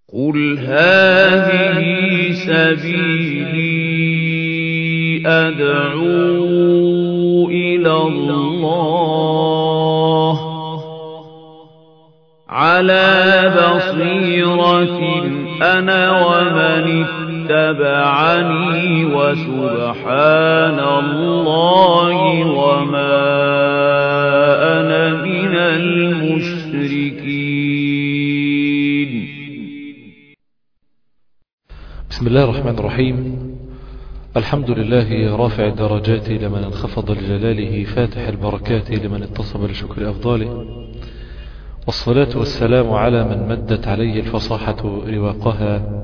قل هذه سبيلي أدعو إلى الله على بصيرة أنا ومن اتبعني وسبحان الله وما أنا من المشركين بسم الله الرحمن الرحيم الحمد لله رافع الدرجات لمن انخفض لجلاله فاتح البركات لمن اتصب لشكر أفضاله والصلاة والسلام على من مدت عليه الفصاحة رواقها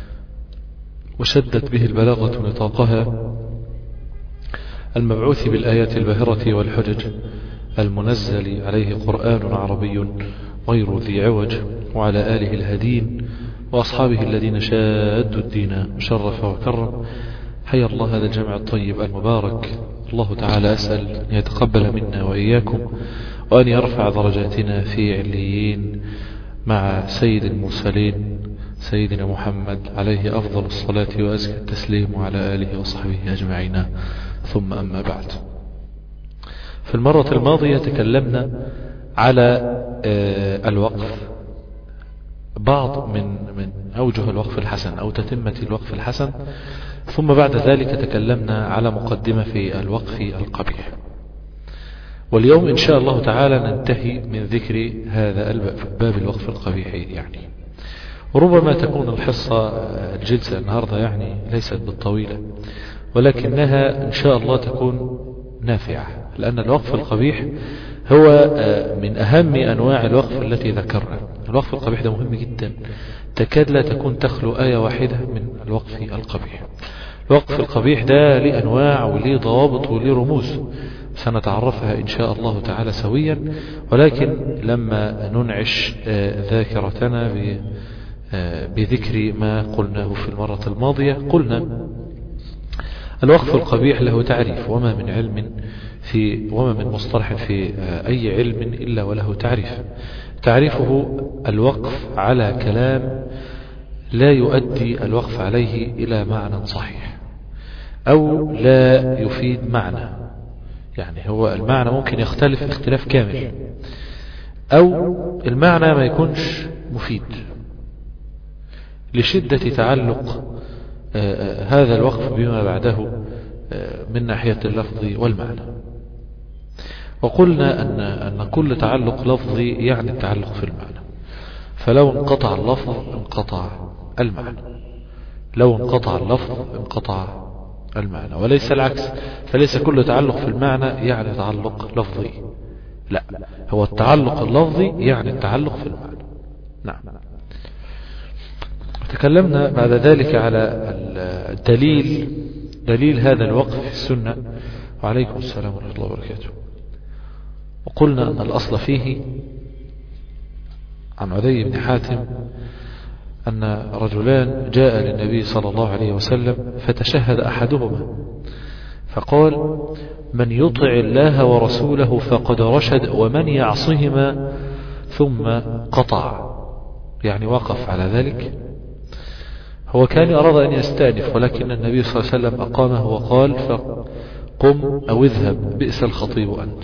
وشدت به البلاغة نطاقها المبعوث بالآيات الباهرة والحجج المنزل عليه قرآن عربي غير ذي عوج وعلى آله الهدين وأصحابه الذين شادوا الدين شرف وكرم حيا الله هذا الجمع الطيب المبارك الله تعالى أسأل أن يتقبل منا وإياكم وأن يرفع درجاتنا في عليين مع سيد المرسلين سيدنا محمد عليه أفضل الصلاة وأزكى التسليم وعلى آله وصحبه أجمعين ثم أما بعد في المرة الماضية تكلمنا على الوقف بعض من من أوجه الوقف الحسن أو تتمة الوقف الحسن ثم بعد ذلك تكلمنا على مقدمة في الوقف القبيح واليوم إن شاء الله تعالى ننتهي من ذكر هذا باب الوقف القبيح يعني وربما تكون الحصة الجلسة النهاردة يعني ليست بالطويلة ولكنها إن شاء الله تكون نافعة لأن الوقف القبيح هو من أهم أنواع الوقف التي ذكرنا الوقف القبيح ده مهم جدا تكاد لا تكون تخلو آية واحدة من الوقف القبيح الوقف القبيح ده ليه أنواع وليه ضوابط وليه رموز سنتعرفها إن شاء الله تعالى سويا ولكن لما ننعش ذاكرتنا بذكر ما قلناه في المرة الماضية قلنا الوقف القبيح له تعريف وما من علم في وما من مصطلح في أي علم إلا وله تعريف تعريفه الوقف على كلام لا يؤدي الوقف عليه إلى معنى صحيح أو لا يفيد معنى يعني هو المعنى ممكن يختلف اختلاف كامل أو المعنى ما يكونش مفيد لشدة تعلق هذا الوقف بما بعده من ناحية اللفظ والمعنى وقلنا أن, أن كل تعلق لفظي يعني التعلق في المعنى فلو انقطع اللفظ انقطع المعنى لو انقطع اللفظ انقطع المعنى وليس العكس فليس كل تعلق في المعنى يعني تعلق لفظي لا هو التعلق اللفظي يعني التعلق في المعنى نعم تكلمنا بعد ذلك على الدليل دليل هذا الوقف في السنة وعليكم السلام ورحمة الله وبركاته وقلنا أن الأصل فيه عن عدي بن حاتم أن رجلان جاء للنبي صلى الله عليه وسلم فتشهد أحدهما فقال من يطع الله ورسوله فقد رشد ومن يعصهما ثم قطع يعني وقف على ذلك هو كان أراد أن يستأنف ولكن النبي صلى الله عليه وسلم أقامه وقال فقم أو اذهب بئس الخطيب أنت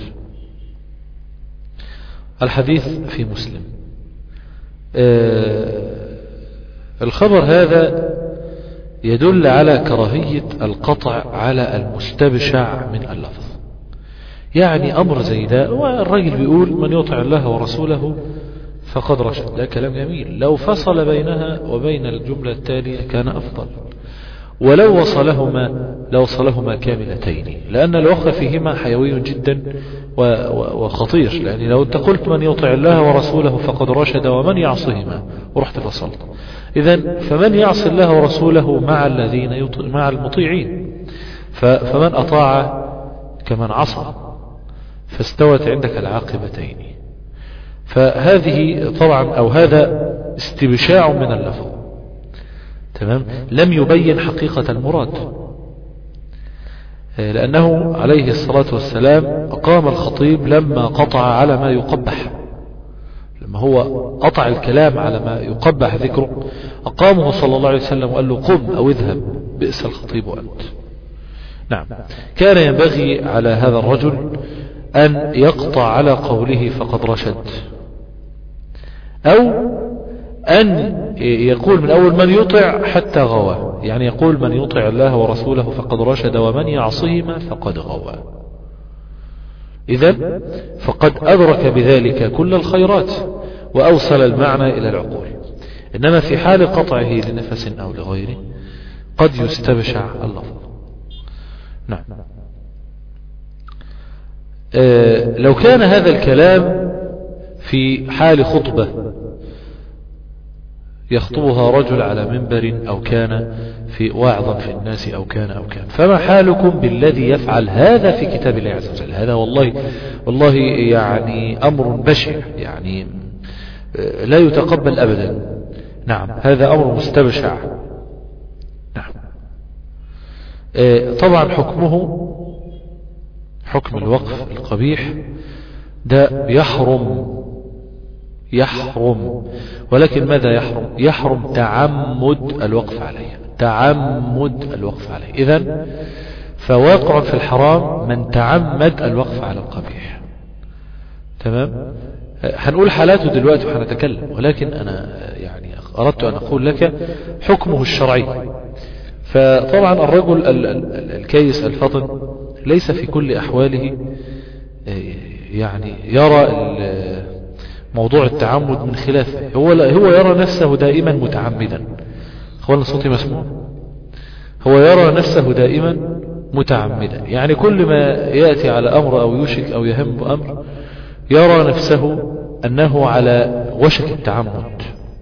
الحديث في مسلم آه الخبر هذا يدل على كراهية القطع على المستبشع من اللفظ يعني أمر زي ده والرجل بيقول من يطع الله ورسوله فقد رشد ده كلام جميل لو فصل بينها وبين الجملة التالية كان أفضل ولو وصلهما لوصلهما كاملتين لأن الأخرى فيهما حيوي جدا وخطير لأن لو أنت قلت من يطع الله ورسوله فقد رشد ومن يعصهما ورحت فصلت إذا فمن يعصي الله ورسوله مع الذين يطع مع المطيعين فمن أطاع كمن عصى فاستوت عندك العاقبتين فهذه طبعا أو هذا استبشاع من اللفظ تمام لم يبين حقيقة المراد لأنه عليه الصلاة والسلام أقام الخطيب لما قطع على ما يقبح لما هو قطع الكلام على ما يقبح ذكره أقامه صلى الله عليه وسلم وقال له قم أو اذهب بئس الخطيب أنت نعم كان ينبغي على هذا الرجل أن يقطع على قوله فقد رشد أو أن يقول من أول من يطع حتى غوى يعني يقول من يطع الله ورسوله فقد رشد ومن يعصهما فقد غوى إذا فقد أدرك بذلك كل الخيرات وأوصل المعنى إلى العقول إنما في حال قطعه لنفس أو لغيره قد يستبشع اللفظ نعم آه لو كان هذا الكلام في حال خطبة يخطبها رجل على منبر أو كان في واعظا في الناس أو كان أو كان فما حالكم بالذي يفعل هذا في كتاب الله عز وجل هذا والله والله يعني أمر بشع يعني لا يتقبل أبدا نعم هذا أمر مستبشع نعم طبعا حكمه حكم الوقف القبيح ده يحرم يحرم ولكن ماذا يحرم يحرم تعمد الوقف عليه تعمد الوقف عليه إذا فواقع في الحرام من تعمد الوقف على القبيح تمام هنقول حالاته دلوقتي وهنتكلم ولكن أنا يعني أردت أن أقول لك حكمه الشرعي فطبعا الرجل الكيس الفطن ليس في كل أحواله يعني يرى موضوع التعمد من خلافه هو هو يرى نفسه دائما متعمدا اخوانا صوتي مسموع هو يرى نفسه دائما متعمدا يعني كل ما يأتي على أمر أو يوشك أو يهم بأمر يرى نفسه أنه على وشك التعمد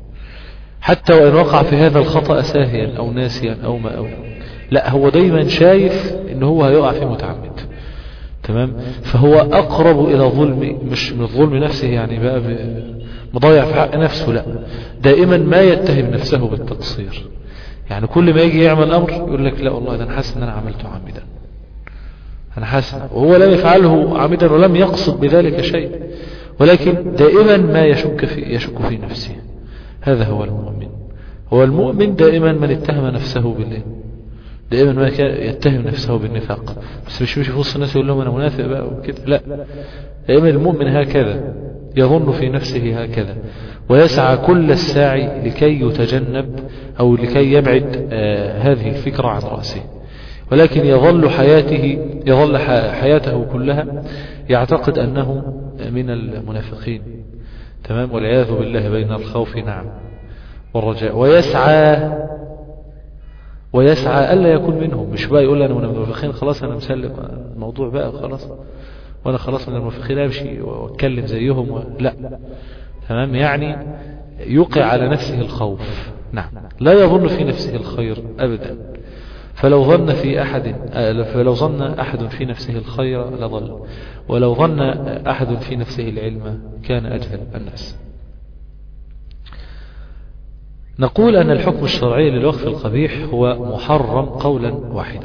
حتى وإن وقع في هذا الخطأ ساهيا أو ناسيا أو ما أو لا هو دايما شايف أنه هو هيقع في متعمد تمام فهو أقرب إلى ظلم مش من الظلم نفسه يعني بقى مضيع في حق نفسه لا دائما ما يتهم نفسه بالتقصير يعني كل ما يجي يعمل أمر يقول لك لا والله ده أنا حاسس أن أنا عملته عامدا أنا حاسس وهو لم يفعله عامدا ولم يقصد بذلك شيء ولكن دائما ما يشك في يشك في نفسه هذا هو المؤمن هو المؤمن دائما من اتهم نفسه بالله دائما ما يتهم نفسه بالنفاق بس مش مش في وسط الناس يقول لهم انا منافق بقى وكده لا دائما المؤمن هكذا يظن في نفسه هكذا ويسعى كل الساعي لكي يتجنب او لكي يبعد آه هذه الفكرة عن رأسه ولكن يظل حياته يظل حياته كلها يعتقد أنه من المنافقين تمام والعياذ بالله بين الخوف نعم والرجاء ويسعى ويسعى ألا يكون منهم مش بقى يقول أنا من المنافقين خلاص أنا مسلم الموضوع بقى خلاص وأنا خلاص من المنافقين أمشي وأتكلم زيهم و... لا تمام يعني يوقع على نفسه الخوف نعم لا يظن في نفسه الخير أبدا فلو ظن في أحد فلو ظن أحد في نفسه الخير لضل ولو ظن أحد في نفسه العلم كان أجهل الناس نقول أن الحكم الشرعي للوقف القبيح هو محرم قولا واحدا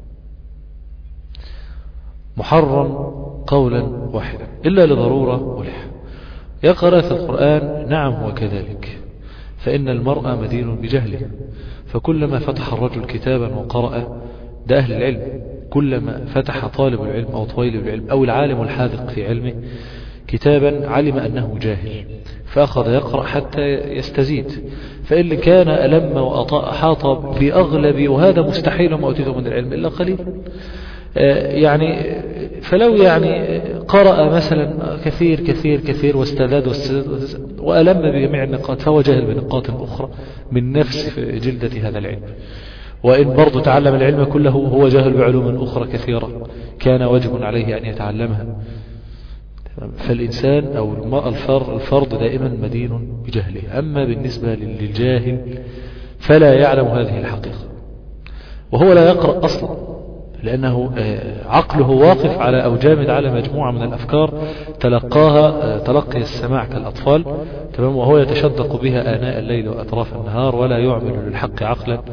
محرم قولا واحدا إلا لضرورة ملحة يقرأ في القرآن نعم هو كذلك فإن المرأة مدين بجهله فكلما فتح الرجل كتابا وقرأ ده أهل العلم كلما فتح طالب العلم أو طويل العلم أو العالم الحاذق في علمه كتابا علم أنه جاهل فأخذ يقرأ حتى يستزيد فإن كان ألم وأحاط بأغلب وهذا مستحيل ما أتيته من العلم إلا قليل يعني فلو يعني قرأ مثلا كثير كثير كثير واستزاد واستزاد وألم بجميع النقاط فهو جاهل بنقاط أخرى من نفس جلدة هذا العلم وإن برضو تعلم العلم كله هو جاهل بعلوم أخرى كثيرة كان واجب عليه أن يتعلمها فالإنسان أو الفرد دائما مدين بجهله أما بالنسبة للجاهل فلا يعلم هذه الحقيقة وهو لا يقرأ أصلا لأنه عقله واقف على أو جامد على مجموعة من الأفكار تلقاها تلقي السماع كالأطفال تمام وهو يتشدق بها آناء الليل وأطراف النهار ولا يعمل للحق عقلا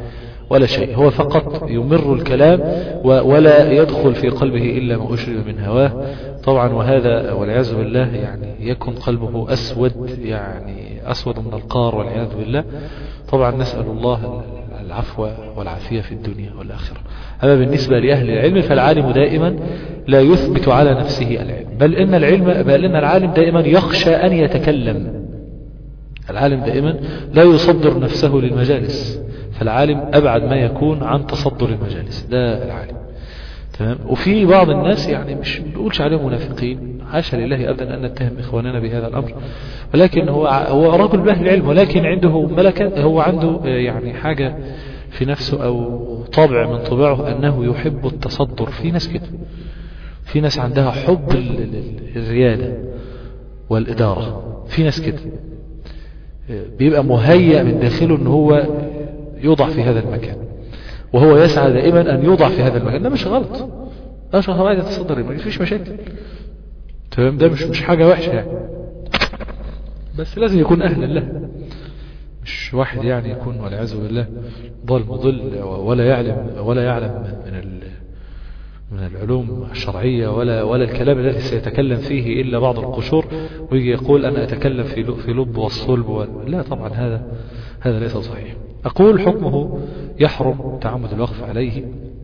ولا شيء هو فقط يمر الكلام ولا يدخل في قلبه إلا ما أشرب من هواه طبعا وهذا والعياذ بالله يعني يكون قلبه أسود يعني أسود من القار والعياذ بالله طبعا نسأل الله العفو والعافية في الدنيا والآخرة أما بالنسبة لأهل العلم فالعالم دائما لا يثبت على نفسه العلم بل إن العلم بل إن العالم دائما يخشى أن يتكلم العالم دائما لا يصدر نفسه للمجالس فالعالم أبعد ما يكون عن تصدر المجالس ده العالم تمام وفي بعض الناس يعني مش بنقولش عليهم منافقين حاشا لله ابدا ان نتهم اخواننا بهذا الامر ولكن هو هو رجل باهل العلم ولكن عنده ملكه هو عنده يعني حاجه في نفسه او طبع من طباعه انه يحب التصدر في ناس كده في ناس عندها حب الرياده والاداره في ناس كده بيبقى مهيأ من داخله ان هو يوضع في هذا المكان وهو يسعى دائما أن يوضع في هذا المكان ده مش غلط ده مش غلط عايز يتصدر ما فيش مشاكل تمام ده مش مش حاجة وحشة يعني بس لازم يكون أهلا له مش واحد يعني يكون والعياذ بالله ضال مضل ولا يعلم ولا يعلم من من العلوم الشرعية ولا ولا الكلام الذي سيتكلم فيه إلا بعض القشور ويجي يقول أنا أتكلم في في لب والصلب لا طبعا هذا هذا ليس صحيح أقول حكمه يحرم تعمد الوقف عليه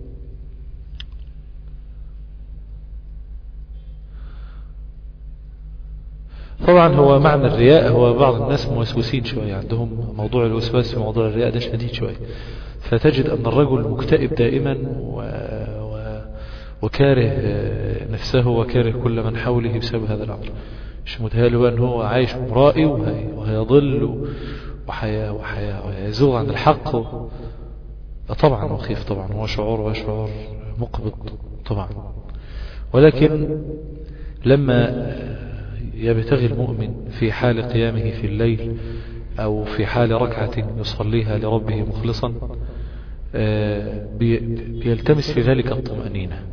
طبعا هو معنى الرياء هو بعض الناس موسوسين شوية عندهم موضوع الوسواس في موضوع الرياء ده شديد شوية فتجد أن الرجل مكتئب دائما و... و... وكاره نفسه وكاره كل من حوله بسبب هذا الأمر مش متهيأ أن هو عايش مرائي وهي... وهيضل وحياة وحياة ويزوغ عن الحق و... طبعا مخيف طبعا هو شعور وشعور مقبض طبعا ولكن لما يبتغي المؤمن في حال قيامه في الليل أو في حال ركعة يصليها لربه مخلصا بيلتمس في ذلك الطمأنينة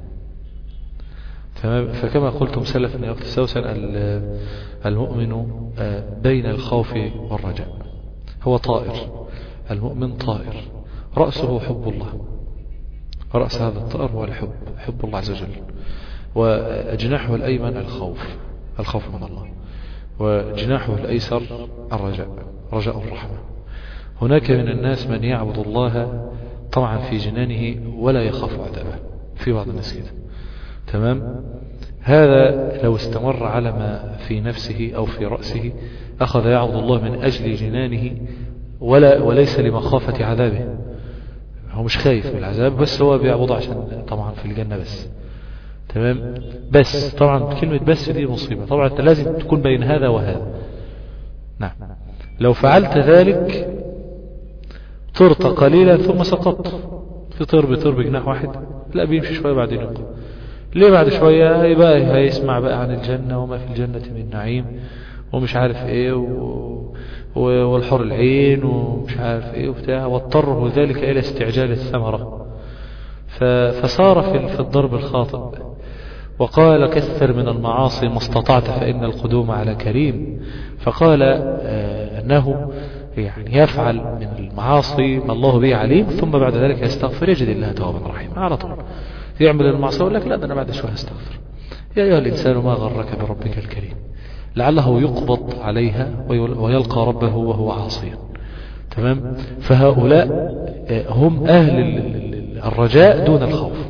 فكما قلتم سلفا يا أخت سوسن المؤمن بين الخوف والرجاء هو طائر المؤمن طائر رأسه حب الله رأس هذا الطائر هو الحب حب الله عز وجل وجناحه الأيمن الخوف الخوف من الله وجناحه الأيسر الرجاء رجاء الرحمة هناك من الناس من يعبد الله طمعا في جنانه ولا يخاف عذابه في بعض الناس كده تمام هذا لو استمر على ما في نفسه أو في رأسه أخذ يعبد الله من أجل جنانه ولا وليس لمخافة عذابه هو مش خايف من العذاب بس هو بيعبد عشان طبعا في الجنة بس تمام بس طبعا كلمة بس دي مصيبة طبعا انت لازم تكون بين هذا وهذا نعم لو فعلت ذلك طرت قليلا ثم سقطت في طير بيطير بجناح واحد لا بيمشي شوية بعدين يقع ليه بعد شوية يبقى هيسمع بقى عن الجنة وما في الجنة من نعيم ومش عارف ايه و... والحر العين ومش عارف ايه وبتاع واضطره ذلك الى استعجال الثمرة ف... فصار في... في الضرب الخاطئ وقال كثر من المعاصي ما استطعت فإن القدوم على كريم فقال آه أنه يعني يفعل من المعاصي ما الله به عليم ثم بعد ذلك يستغفر يجد الله توابا رحيما على طول يعمل المعصية يقول لك لا ده أنا بعد شوية استغفر يا أيها الإنسان ما غرك بربك الكريم لعله يقبض عليها ويلقى ربه وهو عاصيا تمام فهؤلاء هم أهل الرجاء دون الخوف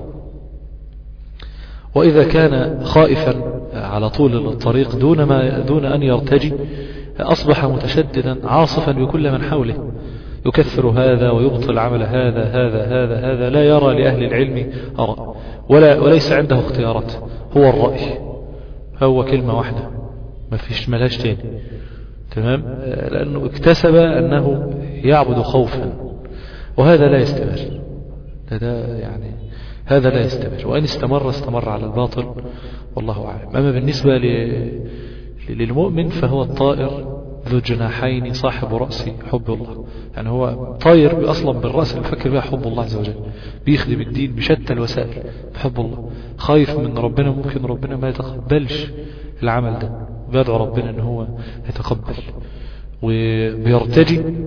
وإذا كان خائفا على طول الطريق دون ما دون أن يرتجي أصبح متشددا عاصفا بكل من حوله يكثر هذا ويبطل عمل هذا هذا هذا هذا لا يرى لأهل العلم أرى ولا وليس عنده اختيارات هو الرأي هو كلمة واحدة ما فيش ملاش تاني تمام لأنه اكتسب أنه يعبد خوفا وهذا لا يستمر ده, ده يعني هذا لا يستمر وإن استمر استمر على الباطل والله أعلم أما بالنسبة للمؤمن فهو الطائر ذو جناحين صاحب رأس حب الله يعني هو طاير أصلا بالرأس الفكر بها حب الله عز وجل بيخدم الدين بشتى الوسائل بحب الله خايف من ربنا ممكن ربنا ما يتقبلش العمل ده بيدعو ربنا ان هو يتقبل وبيرتجي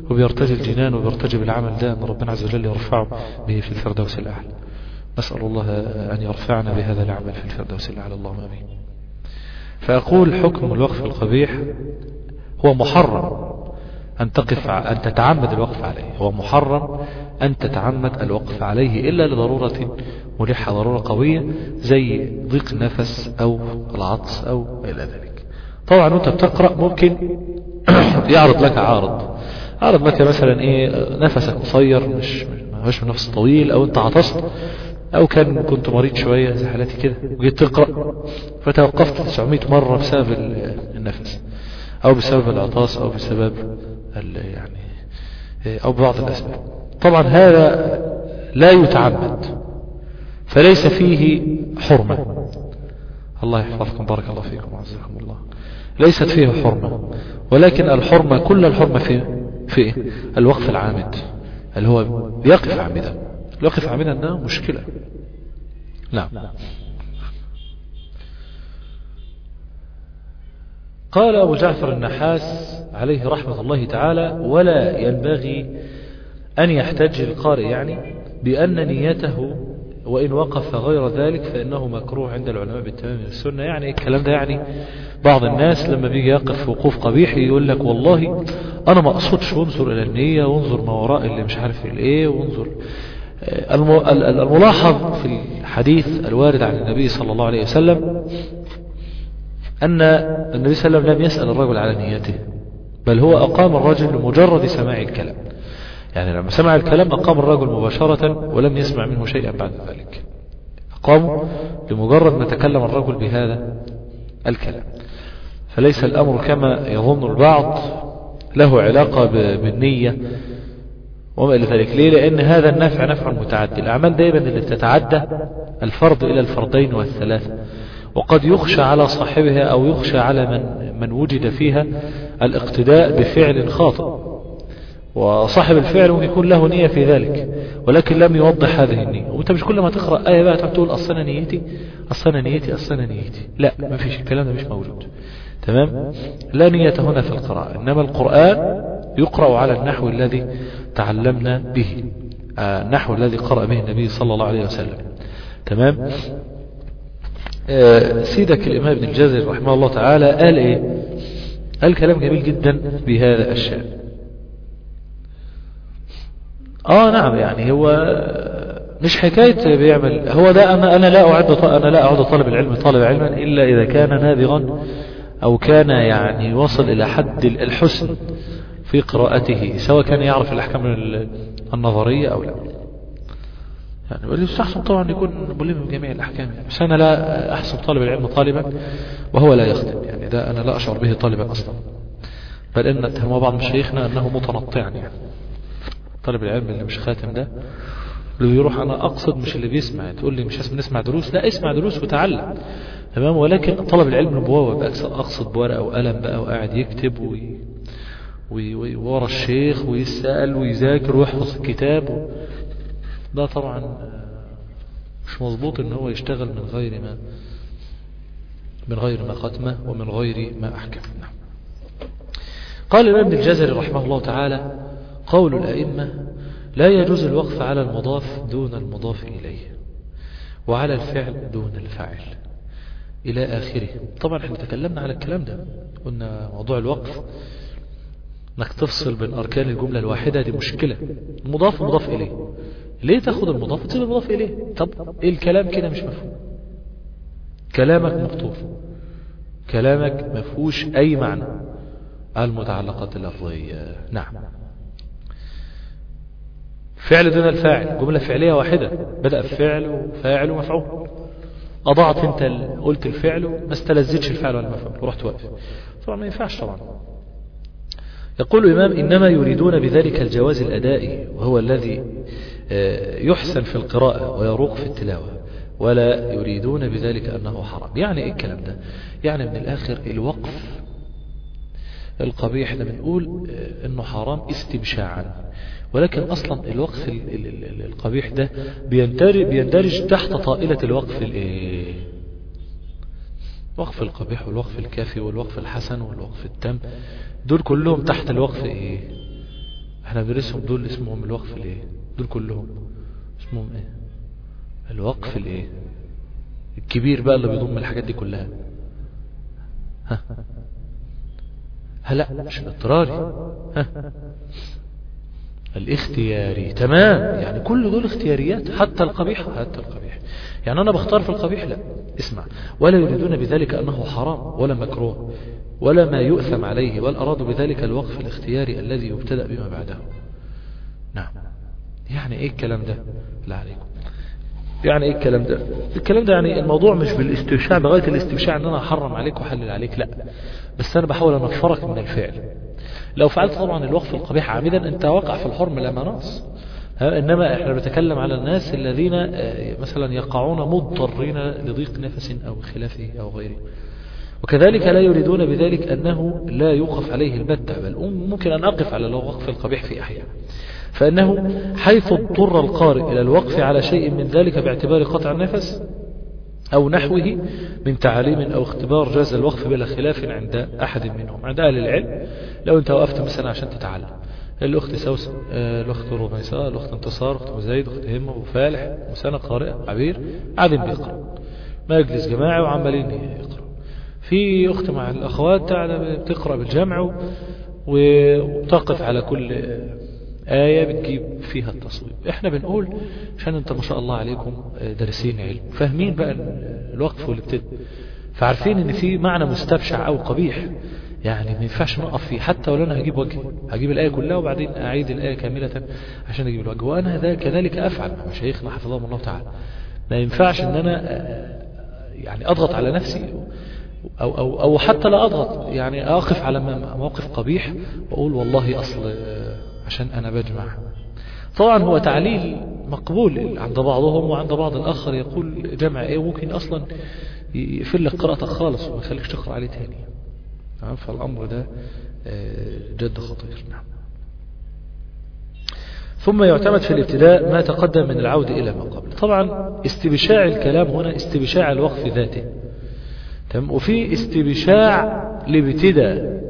وبيرتجي الجنان وبيرتجي بالعمل ده أن ربنا عز وجل يرفعه به في الفردوس الأعلى نسأل الله أن يرفعنا بهذا العمل في الفردوس الأعلى اللهم أمين فأقول حكم الوقف القبيح هو محرم أن تقف أن تتعمد الوقف عليه هو محرم أن تتعمد الوقف عليه إلا لضرورة ملحة ضرورة قوية زي ضيق النفس أو العطس أو إلى ذلك طبعا وانت بتقرأ ممكن يعرض لك عارض عارض لك مثلا ايه نفسك قصير مش مش نفس طويل او انت عطست او كان كنت مريض شوية زي حالاتي كده وجيت تقرأ فتوقفت 900 مرة بسبب النفس او بسبب العطاس او بسبب يعني او بعض الاسباب طبعا هذا لا يتعمد فليس فيه حرمة الله يحفظكم بارك الله فيكم وعزكم الله ليست فيه حرمة ولكن الحرمة كل الحرمة في في الوقف العامد اللي هو يقف عامدا يقف عامدا ده مشكلة نعم قال أبو جعفر النحاس عليه رحمة الله تعالى ولا ينبغي أن يحتج القارئ يعني بأن نيته وإن وقف غير ذلك فإنه مكروه عند العلماء بالتمام السنة يعني الكلام ده يعني بعض الناس لما بيجي يقف وقوف قبيح يقول لك والله أنا ما أقصدش وانظر إلى النية وانظر ما وراء اللي مش عارف الإيه وانظر الملاحظ في الحديث الوارد عن النبي صلى الله عليه وسلم أن النبي صلى الله عليه وسلم لم يسأل الرجل على نيته بل هو أقام الرجل لمجرد سماع الكلام يعني لما سمع الكلام أقام الرجل مباشرة ولم يسمع منه شيئا بعد ذلك أقاموا لمجرد ما تكلم الرجل بهذا الكلام فليس الأمر كما يظن البعض له علاقة بالنية وما إلى ذلك ليه لأن هذا النفع نفع متعدي الأعمال دائما اللي تتعدى الفرض إلى الفردين والثلاثة وقد يخشى على صاحبها أو يخشى على من, من وجد فيها الاقتداء بفعل خاطئ وصاحب الفعل ممكن يكون له نية في ذلك ولكن لم يوضح هذه النية وانت مش كل ما تقرأ آية بقى تقول أصل أنا نيتي أصل أنا نيتي أصل أنا نيتي لا ما فيش الكلام ده مش موجود تمام لا نية هنا في القراءة إنما القرآن يقرأ على النحو الذي تعلمنا به النحو الذي قرأ به النبي صلى الله عليه وسلم تمام آه سيدك الإمام ابن الجزري رحمه الله تعالى قال إيه قال كلام جميل جدا بهذا الشأن اه نعم يعني هو مش حكاية بيعمل هو ده أنا, أنا لا أعد أنا لا أعد طالب العلم طالب علما إلا إذا كان نابغا أو كان يعني وصل إلى حد الحسن في قراءته سواء كان يعرف الأحكام النظرية أو لا يعني واليستحسن طبعا يكون ملم بجميع الأحكام بس أنا لا أحسب طالب العلم طالبا وهو لا يخدم يعني ده أنا لا أشعر به طالبا أصلا بل إن اتهم بعض مشايخنا أنه متنطع يعني طالب العلم اللي مش خاتم ده اللي بيروح أنا أقصد مش اللي بيسمع تقول لي مش اسم نسمع دروس لا اسمع دروس وتعلم تمام ولكن طلب العلم نبوة أقصد بورقة وقلم بقى وقاعد يكتب وي ورا الشيخ ويسأل ويذاكر ويحفظ الكتاب و... ده طبعا مش مظبوط ان هو يشتغل من غير ما من غير ما ختمه ومن غير ما أحكم نعم. قال الإمام ابن الجزري رحمه الله تعالى قول الأئمة لا يجوز الوقف على المضاف دون المضاف إليه وعلى الفعل دون الفاعل إلى آخره طبعا احنا تكلمنا على الكلام ده قلنا موضوع الوقف انك تفصل بين أركان الجملة الواحدة دي مشكلة المضاف مضاف إليه ليه تاخد المضاف وتسيب المضاف إليه طب إيه الكلام كده مش مفهوم كلامك مخطوف كلامك مفهوش أي معنى المتعلقات اللفظية نعم فعل دون الفاعل جملة فعلية واحدة بدأ بفعل وفاعل ومفعول أضعت أنت قلت الفعل ما استلزتش الفعل ولا المفعول ورحت واقف طبعا ما ينفعش طبعا يقول الإمام إنما يريدون بذلك الجواز الأدائي وهو الذي يحسن في القراءة ويروق في التلاوة ولا يريدون بذلك أنه حرام يعني إيه الكلام ده يعني من الآخر الوقف القبيح ده بنقول أنه حرام استبشاعا ولكن أصلا الوقف القبيح ده بيندرج, بيندرج تحت طائلة الوقف الايه الوقف القبيح والوقف الكافي والوقف الحسن والوقف التام دول كلهم تحت الوقف ايه احنا بندرسهم دول اسمهم الوقف الايه دول كلهم اسمهم ايه الوقف الايه الكبير بقى اللي بيضم الحاجات دي كلها ها هلا مش الاضطراري ها الاختياري تمام يعني كل دول اختياريات حتى القبيح حتى القبيح يعني أنا بختار في القبيح لا اسمع ولا يريدون بذلك أنه حرام ولا مكروه ولا ما يؤثم عليه بل أرادوا بذلك الوقف الاختياري الذي يبتدأ بما بعده نعم يعني ايه الكلام ده لا عليكم يعني ايه الكلام ده الكلام ده يعني الموضوع مش بالاستبشاع لغايه الاستبشاع ان انا احرم عليك واحلل عليك لا بس انا بحاول انفرك من الفعل لو فعلت طبعا الوقف القبيح عامدا انت واقع في الحرم لا مناص انما احنا بنتكلم على الناس الذين مثلا يقعون مضطرين لضيق نفس او خلافه او غيره وكذلك لا يريدون بذلك أنه لا يوقف عليه البتة بل ممكن أن أقف على الوقف القبيح في أحيان فإنه حيث اضطر القارئ إلى الوقف على شيء من ذلك باعتبار قطع النفس أو نحوه من تعاليم أو اختبار جاز الوقف بلا خلاف عند أحد منهم عند أهل العلم لو أنت وقفت مثلا عشان تتعلم الأخت سوسن الأخت رميساء الأخت انتصار الأخت مزايد الأخت همة وفالح وسنة قارئة عبير قاعدين بيقرأ مجلس جماعي وعمالين يقرأ في أخت مع الأخوات قاعدة بتقرأ بالجمع وتقف على كل آية بتجيب فيها التصويب احنا بنقول عشان انت ما شاء الله عليكم دارسين علم فاهمين بقى الوقف والابتداء فعارفين ان في معنى مستبشع او قبيح يعني ما ينفعش نقف فيه حتى ولو انا هجيب وجه هجيب الآية كلها وبعدين أعيد الآية كاملة عشان أجيب الوجه وأنا كذلك أفعل مع مشايخنا حفظهم الله تعالى ما ينفعش ان أنا يعني أضغط على نفسي أو, أو, أو حتى لا أضغط يعني أقف على موقف قبيح وأقول والله أصل عشان أنا بجمع طبعا هو تعليل مقبول عند بعضهم وعند بعض الآخر يقول جمع إيه ممكن أصلا يقفل لك قراءتك خالص وما يخليكش تقرأ عليه تاني فالأمر ده جد خطير نعم ثم يعتمد في الابتداء ما تقدم من العودة إلى ما قبل طبعا استبشاع الكلام هنا استبشاع الوقف ذاته تمام وفي استبشاع الابتداء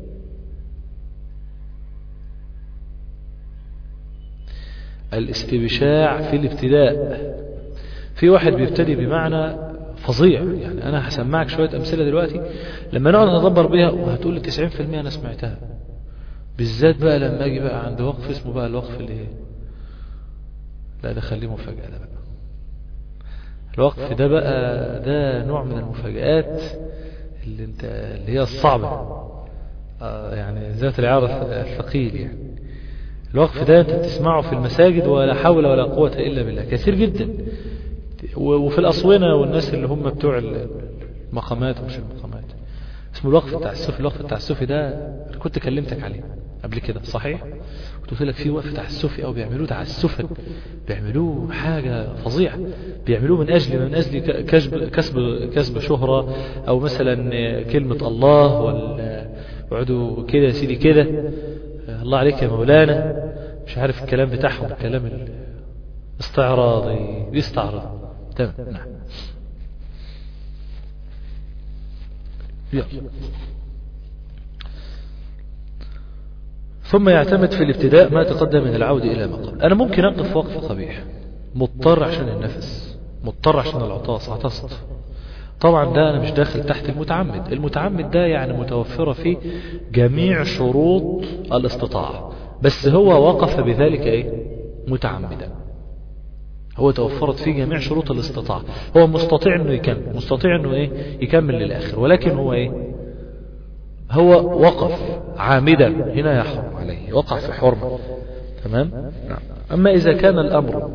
الاستبشاع في الابتداء في واحد بيبتدي بمعنى فظيع يعني انا هسمعك شوية امثلة دلوقتي لما نقعد ندبر بيها وهتقول لي 90% انا سمعتها بالذات بقى لما اجي بقى عند وقف اسمه بقى الوقف اللي ايه لا ده خليه مفاجأة ده بقى الوقف ده بقى ده نوع من المفاجآت اللي انت اللي هي الصعبة آه يعني ذات العار الثقيل يعني الوقف ده انت بتسمعه في المساجد ولا حول ولا قوة إلا بالله كثير جدا وفي الأصونة والناس اللي هم بتوع المقامات ومش المقامات اسمه الوقف التعسفي الوقف التعسفي ده كنت كلمتك عليه قبل كده صحيح كنت قلت لك في وقف تعسفي او بيعملوه تعسفا بيعملوه حاجة فظيعة بيعملوه من اجل من اجل كسب كسب كسب شهرة او مثلا كلمة الله ولا يقعدوا كده يا سيدي كده الله عليك يا مولانا مش عارف الكلام بتاعهم الكلام الاستعراضي بيستعرض تمام نعم يلا ثم يعتمد في الابتداء ما تقدم من العودة إلى ما قبل أنا ممكن أقف وقف قبيح مضطر عشان النفس مضطر عشان العطاس عطست طبعا ده أنا مش داخل تحت المتعمد المتعمد ده يعني متوفرة فيه جميع شروط الاستطاعة بس هو وقف بذلك ايه متعمدا هو توفرت فيه جميع شروط الاستطاعة هو مستطيع انه يكمل مستطيع انه ايه يكمل للاخر ولكن هو ايه هو وقف عامدا هنا يحرم عليه وقع في حرمة تمام نعم. اما اذا كان الامر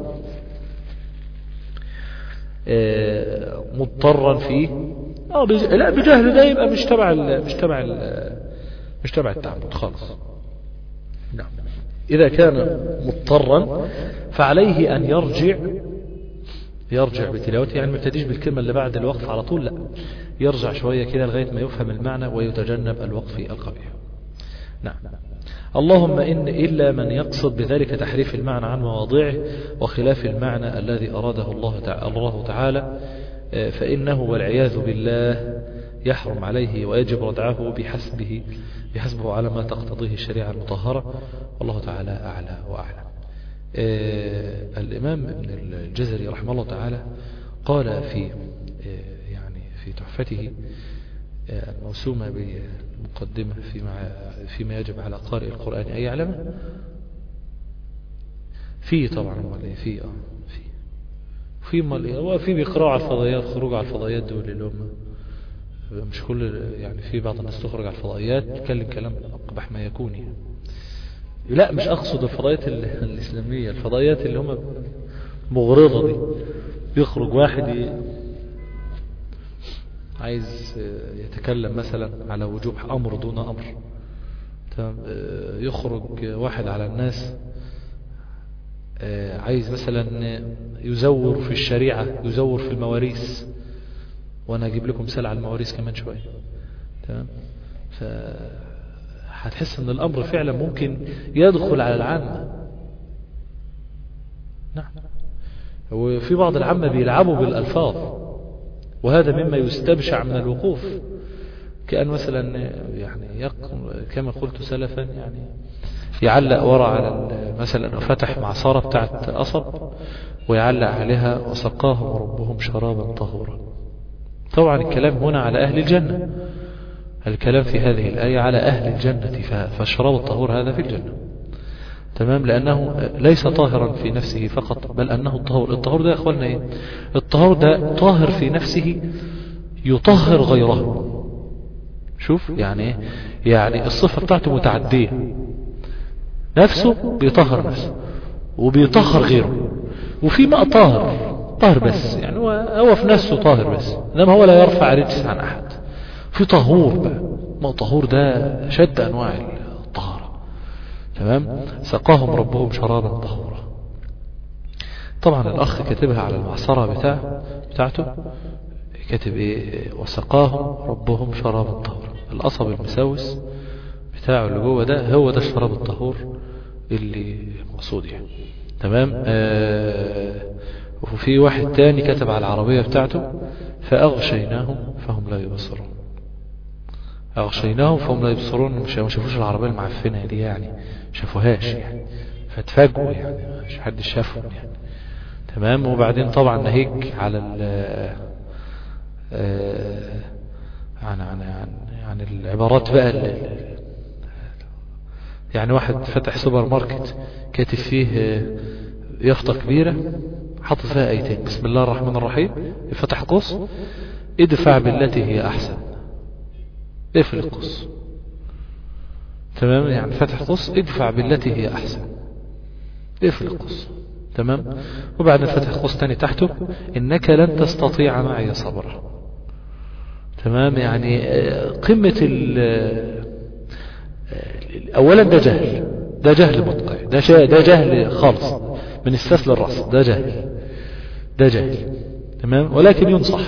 اه مضطرا فيه اه بج... لا بجهل ده يبقى مش تبع ال... مش تبع ال... مش تبع التعبد خالص نعم إذا كان مضطرا فعليه أن يرجع يرجع بتلاوته يعني ما يبتديش بالكلمة اللي بعد الوقف على طول لا يرجع شوية كده لغاية ما يفهم المعنى ويتجنب الوقف القبيح نعم اللهم إن إلا من يقصد بذلك تحريف المعنى عن مواضعه وخلاف المعنى الذي أراده الله تعالى, الله تعالى فإنه والعياذ بالله يحرم عليه ويجب ردعه بحسبه بحسبه على ما تقتضيه الشريعة المطهرة والله تعالى أعلى وأعلم آه الإمام ابن الجزري رحمه الله تعالى قال في آه يعني في تحفته آه الموسومة بالمقدمة فيما, فيما يجب على قارئ القرآن أن يعلمه في طبعا في اه في في مال هو في بيقرأوا على الفضائيات خروج على الفضائيات دول اللي هم مش كل يعني في بعض الناس تخرج على الفضائيات تتكلم كلام أقبح ما يكون يعني لا مش أقصد الفضائيات الإسلامية الفضائيات اللي هم مغرضة دي يخرج واحد عايز يتكلم مثلا على وجوب أمر دون أمر يخرج واحد على الناس عايز مثلا يزور في الشريعة يزور في المواريث وانا اجيب لكم مثال على المواريث كمان شوية تمام ف هتحس ان الامر فعلا ممكن يدخل على العامة نعم وفي بعض العامة بيلعبوا بالالفاظ وهذا مما يستبشع من الوقوف كأن مثلا يعني يق... كما قلت سلفا يعني يعلق ورا على مثلا فتح معصرة بتاعت قصب ويعلق عليها وسقاهم ربهم شرابا طهورا طبعا الكلام هنا على أهل الجنة الكلام في هذه الآية على أهل الجنة فالشراب الطهور هذا في الجنة تمام لأنه ليس طاهرا في نفسه فقط بل أنه الطهور الطهور ده يا أخواننا إيه الطهور ده طاهر في نفسه يطهر غيره شوف يعني إيه يعني الصفة بتاعته متعدية نفسه بيطهر نفسه وبيطهر غيره وفي ماء طاهر طاهر بس يعني هو, هو في نفسه طاهر بس انما هو لا يرفع رجس عن احد في طهور بقى ماء طهور ده شد انواع الطهارة تمام سقاهم ربهم شرابا طهورا طبعا الاخ كاتبها على المعصرة بتاع بتاعته كاتب ايه وسقاهم ربهم شرابا طهورا القصب المسوس بتاعه اللي جوه ده هو ده الشراب الطهور اللي مقصود يعني تمام آه وفي واحد تاني كتب على العربية بتاعته فأغشيناهم فهم لا يبصرون أغشيناهم فهم لا يبصرون مش ما شافوش العربية المعفنة دي يعني شافوهاش يعني فاتفاجئوا يعني مش حد شافهم يعني تمام وبعدين طبعا ناهيك على ال عن عن عن عن العبارات بقى يعني واحد فتح سوبر ماركت كاتب فيه يافطة كبيرة حط فيها ايتين بسم الله الرحمن الرحيم فتح قوس ادفع بالتي هي احسن اقفل القوس تمام يعني فتح قوس ادفع بالتي هي احسن اقفل القوس تمام وبعد فتح قوس تاني تحته انك لن تستطيع معي صبرا تمام يعني قمة اولا ده جهل ده جهل مطقع ده ده جهل خالص من السفل الرأس ده جهل ده جهل تمام ولكن ينصح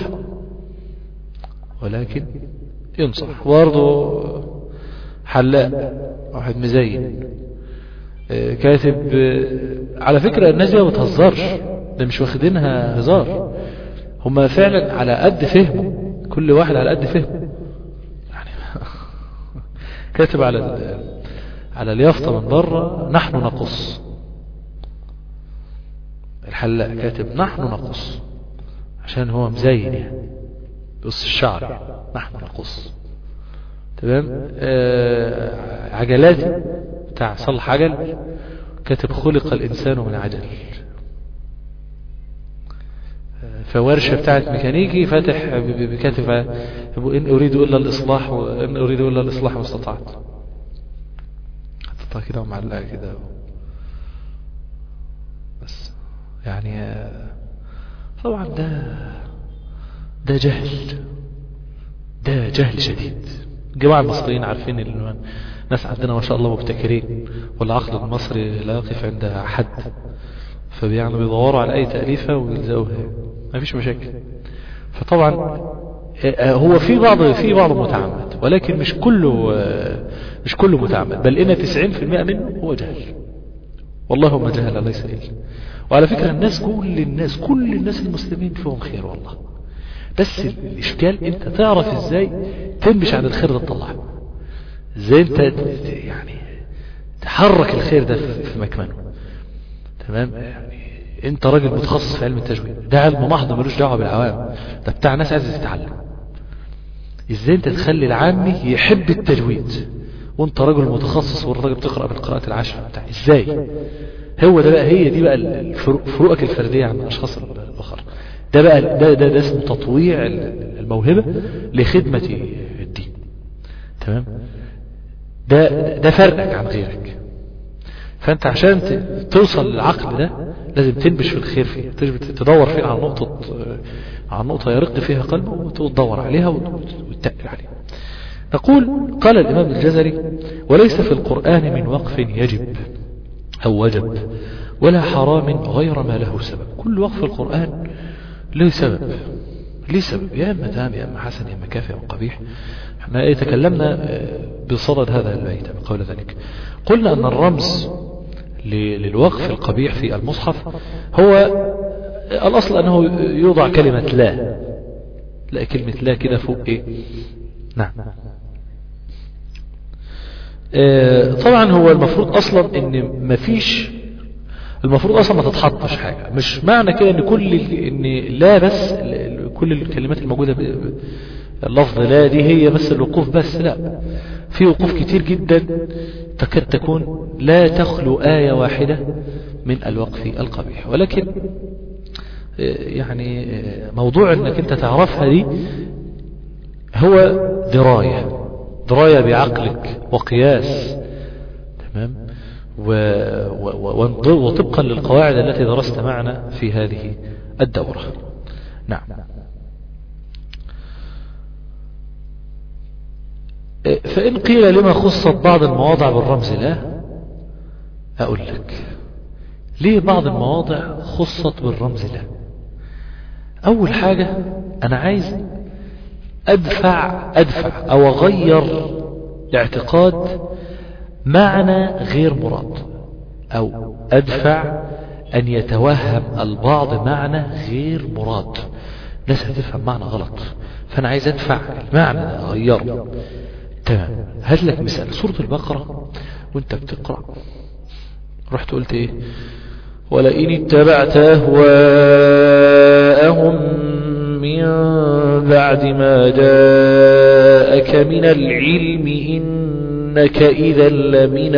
ولكن ينصح برضه حلاق واحد مزين كاتب على فكرة الناس دي ما بتهزرش ده مش واخدينها هزار هما فعلا على قد فهمه كل واحد على قد فهمه يعني كاتب على على اليافطة من بره نحن نقص الحلاق كاتب نحن نقص عشان هو مزين يعني قص الشعر نحن نقص تمام آه عجلاتي بتاع صلح عجل كاتب خلق الإنسان من عجل فورشة بتاعت ميكانيكي فاتح بكاتب إن أريد إلا الإصلاح وإن أريد إلا الإصلاح ما استطعت حطيتها كده ومعلقة كده بس يعني طبعا ده ده جهل ده جهل شديد الجماعة المصريين عارفين الناس عندنا ما شاء الله مبتكرين والعقل المصري لا يقف عند حد فبيعني بيدوروا على أي تأليفة ويلزقوها ما فيش مشاكل فطبعا هو في بعض في بعض متعمد ولكن مش كله مش كله متعمد بل إن 90% منه هو جهل والله ما جهل ليس إلا وعلى فكرة الناس كل الناس كل الناس المسلمين فيهم خير والله بس الاشكال انت تعرف ازاي تنبش عن الخير ده تطلعه ازاي انت يعني تحرك الخير ده في مكمنه تمام يعني انت راجل متخصص في علم التجويد ده علم محض ملوش دعوه بالعوام ده بتاع ناس عايزه تتعلم ازاي انت تخلي العامي يحب التجويد وانت راجل متخصص والراجل بتقرا بالقراءه العشر بتاع ازاي هو ده بقى هي دي بقى الفروق فروقك الفرديه عن الاشخاص الاخر ده بقى ده ده, ده اسمه تطويع الموهبه لخدمه الدين تمام ده ده فرقك عن غيرك فانت عشان توصل للعقل ده لازم تنبش في الخير فيه تدور فيه على نقطة على نقطة يرق فيها قلبه وتدور عليها وتتقل عليها نقول قال الإمام الجزري وليس في القرآن من وقف يجب أو وجب ولا حرام غير ما له سبب كل وقف في القرآن له سبب ليه سبب يا إما تام يا إما حسن يا إما كافي أو قبيح احنا تكلمنا بصدد هذا البيت قول ذلك قلنا أن الرمز للوقف القبيح في المصحف هو الأصل أنه يوضع كلمة لا لا كلمة لا كده فوق إيه نعم اه طبعا هو المفروض أصلا أن مفيش المفروض أصلا ما تتحطش حاجة مش معنى كده أن كل أن لا بس كل الكلمات الموجودة اللفظ لا دي هي بس الوقوف بس لا في وقوف كتير جدا تكاد تكون لا تخلو آية واحدة من الوقف القبيح ولكن يعني موضوع انك انت تعرفها دي هو دراية دراية بعقلك وقياس تمام و و وطبقا للقواعد التي درست معنا في هذه الدورة نعم فإن قيل لما خصت بعض المواضع بالرمز لا أقول لك ليه بعض المواضع خصت بالرمز لا أول حاجة أنا عايز أدفع أدفع أو أغير اعتقاد معنى غير مراد أو أدفع أن يتوهم البعض معنى غير مراد ناس هتفهم معنى غلط فأنا عايز أدفع المعنى ده أغيره تمام هات لك مثال سورة البقرة وانت بتقرأ رحت قلت ايه ولئن اتبعت أهواءهم من بعد ما جاءك من العلم إنك إذا لمن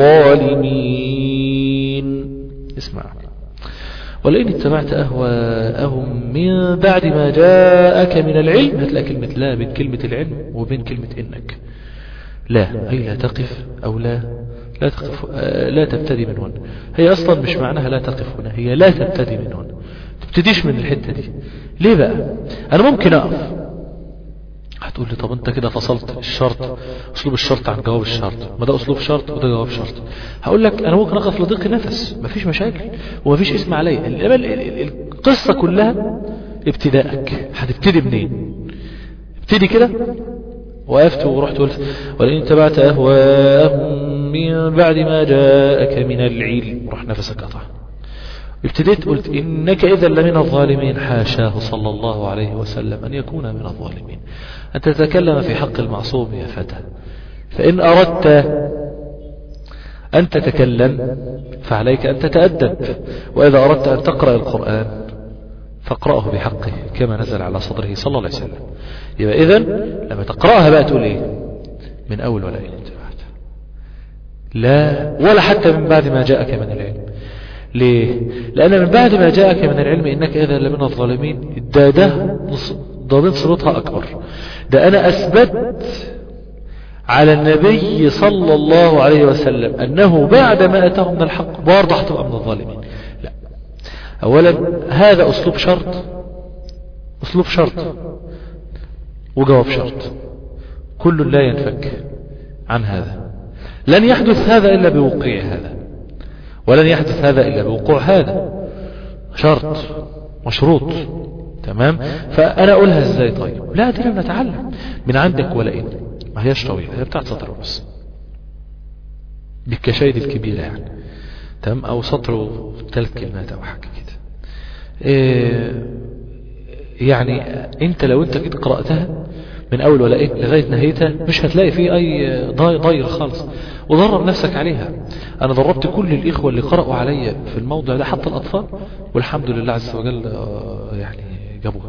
الظالمين اسمع ولئن اتبعت أهواءهم من بعد ما جاءك من العلم هتلاقي كلمة لا بين كلمة العلم وبين كلمة إنك لا أي لا تقف أو لا لا تقف لا تبتدي من هنا هي أصلا مش معناها لا تقف هنا هي لا تبتدي من هنا تبتديش من الحتة دي ليه بقى أنا ممكن أقف هتقول لي طب انت كده فصلت الشرط اسلوب الشرط عن جواب الشرط ما ده اسلوب شرط وده جواب شرط هقول لك انا ممكن اقف لضيق نفس مفيش مشاكل ومفيش اسم عليا القصة كلها ابتدائك هتبتدي منين ابتدي كده وقفت ورحت قلت ولئن اتبعت اهواءهم من بعد ما جاءك من العلم راح نفسك قطع ابتديت قلت إنك إذا لمن الظالمين حاشاه صلى الله عليه وسلم أن يكون من الظالمين أن تتكلم في حق المعصوم يا فتى فإن أردت أن تتكلم فعليك أن تتأدب وإذا أردت أن تقرأ القرآن فاقرأه بحقه كما نزل على صدره صلى الله عليه وسلم يبقى إذن لما تقرأها بقى تقول إيه من أول ولا إن انتبهت لا ولا حتى من بعد ما جاءك من العلم ليه لأن من بعد ما جاءك من العلم إنك إذا لمن الظالمين ده ده ضابط صورتها أكبر ده أنا أثبت على النبي صلى الله عليه وسلم أنه بعد ما أتاه من الحق برضه هتبقى من الظالمين لا أولا هذا أسلوب شرط أسلوب شرط وجواب شرط كل لا ينفك عن هذا لن يحدث هذا إلا بوقوع هذا ولن يحدث هذا إلا بوقوع هذا شرط مشروط تمام فأنا أقولها إزاي طيب لا دي لم نتعلم من عندك ولا إن ما هيش طويلة هي بتاعت سطر بس بالكشايد الكبيرة يعني تمام أو سطر ثلاث كلمات أو حاجة كده إيه يعني انت لو انت جيت قرأتها من اول ولا ايه لغاية نهايتها مش هتلاقي فيه اي ضاير ضاير خالص ودرب نفسك عليها انا دربت كل الاخوة اللي قرأوا عليا في الموضع ده حتى الاطفال والحمد لله عز وجل آه، يعني جابوها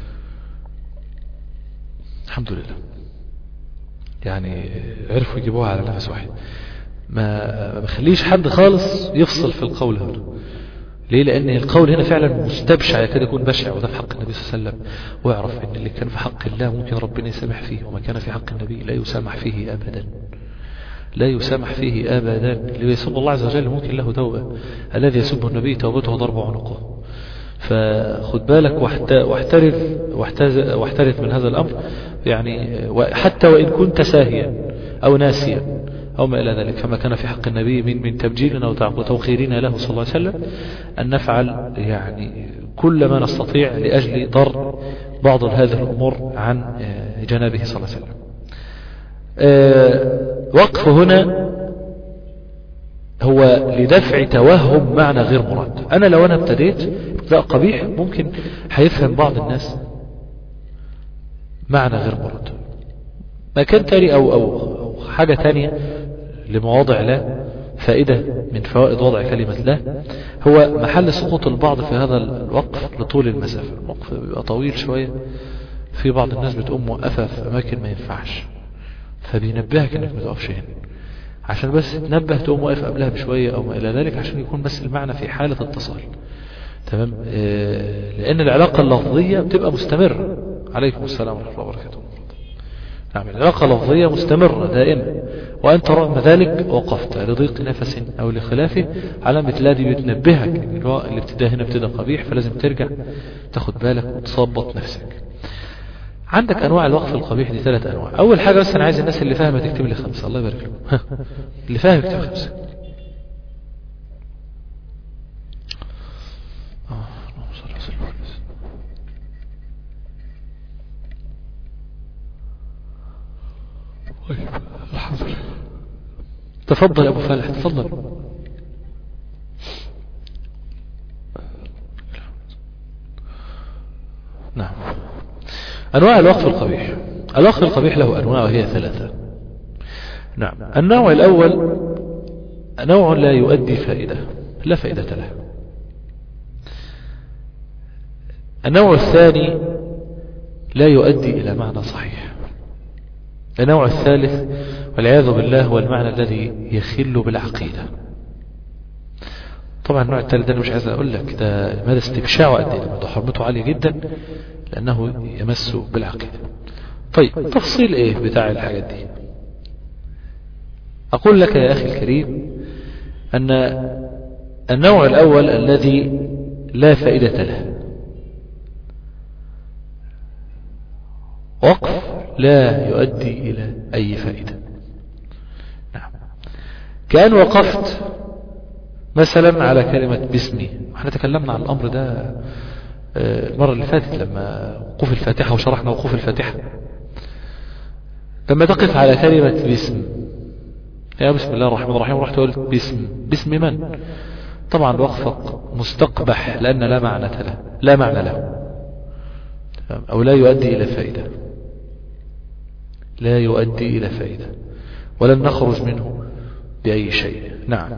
الحمد لله يعني عرفوا يجيبوها على نفس واحد ما ما بخليش حد خالص يفصل في القول هنا ليه لان القول هنا فعلا مستبشع يكاد يكون بشع وده في حق النبي صلى الله عليه وسلم واعرف ان اللي كان في حق الله ممكن ربنا يسامح فيه وما كان في حق النبي لا يسامح فيه ابدا لا يسامح فيه ابدا اللي يسب الله عز وجل ممكن له توبه الذي يسب النبي توبته ضرب عنقه فخد بالك واحت- واحترف واحتز- واحترف من هذا الأمر يعني و- حتى وإن كنت ساهيا أو ناسيا أو ما إلى ذلك فما كان في حق النبي من من تبجيلنا وتع- وتوقيرنا له صلى الله عليه وسلم أن نفعل يعني كل ما نستطيع لأجل ضر بعض هذه الأمور عن آه، جنابه صلى الله عليه وسلم آه، وقف هنا هو لدفع توهم معنى غير مراد انا لو انا ابتديت ابتداء قبيح ممكن هيفهم بعض الناس معنى غير مراد مكان تاني او او أو حاجة تانية لمواضع لا فائدة من فوائد وضع كلمة لا هو محل سقوط البعض في هذا الوقف لطول المسافة الوقف بيبقى طويل شوية في بعض الناس بتقوم موقفة في أماكن ما ينفعش فبينبهك انك ما تقفش هنا عشان بس تنبه تقوم واقف قبلها بشوية او ما الى ذلك عشان يكون بس المعنى في حالة اتصال تمام آه، لان العلاقة اللفظية بتبقى مستمرة عليكم السلام ورحمة الله وبركاته نعم العلاقة اللفظية مستمرة دائما وأنت رغم ذلك وقفت لضيق نفس أو لخلافه علامة لا دي بتنبهك إن الوا- الابتداء هنا ابتدى قبيح فلازم ترجع تاخد بالك وتظبط نفسك عندك انواع الوقف القبيح دي ثلاث انواع اول حاجه بس انا عايز الناس اللي فاهمه تكتب لي خمسه الله يبارك لهم اللي فاهم يكتب خمسه آه، اللهم صل وسلم على سيدنا. طيب الحمد لله تفضل يا ابو فالح تفضل نعم أنواع الوقف القبيح الوقف القبيح له أنواع وهي ثلاثة نعم النوع الأول نوع لا يؤدي فائدة لا فائدة له النوع الثاني لا يؤدي إلى معنى صحيح النوع الثالث والعياذ بالله هو المعنى الذي يخل بالعقيدة طبعا النوع الثالث ده انا مش عايز اقول لك ده مدى استبشاعه قد ايه ده حرمته عاليه جدا لانه يمس بالعقيده طيب تفصيل ايه بتاع الحاجات دي اقول لك يا اخي الكريم ان النوع الاول الذي لا فائده له وقف لا يؤدي الى اي فائده نعم كان وقفت مثلا على كلمة باسمي احنا تكلمنا عن الأمر ده آه، المرة اللي فاتت لما وقوف الفاتحة وشرحنا وقوف الفاتحة لما تقف على كلمة باسم يا بسم الله الرحمن الرحيم ورحت قلت باسم باسم من طبعا وقفك مستقبح لأن لا معنى له لا معنى له تمام؟ أو لا يؤدي إلى فائدة لا يؤدي إلى فائدة ولن نخرج منه بأي شيء نعم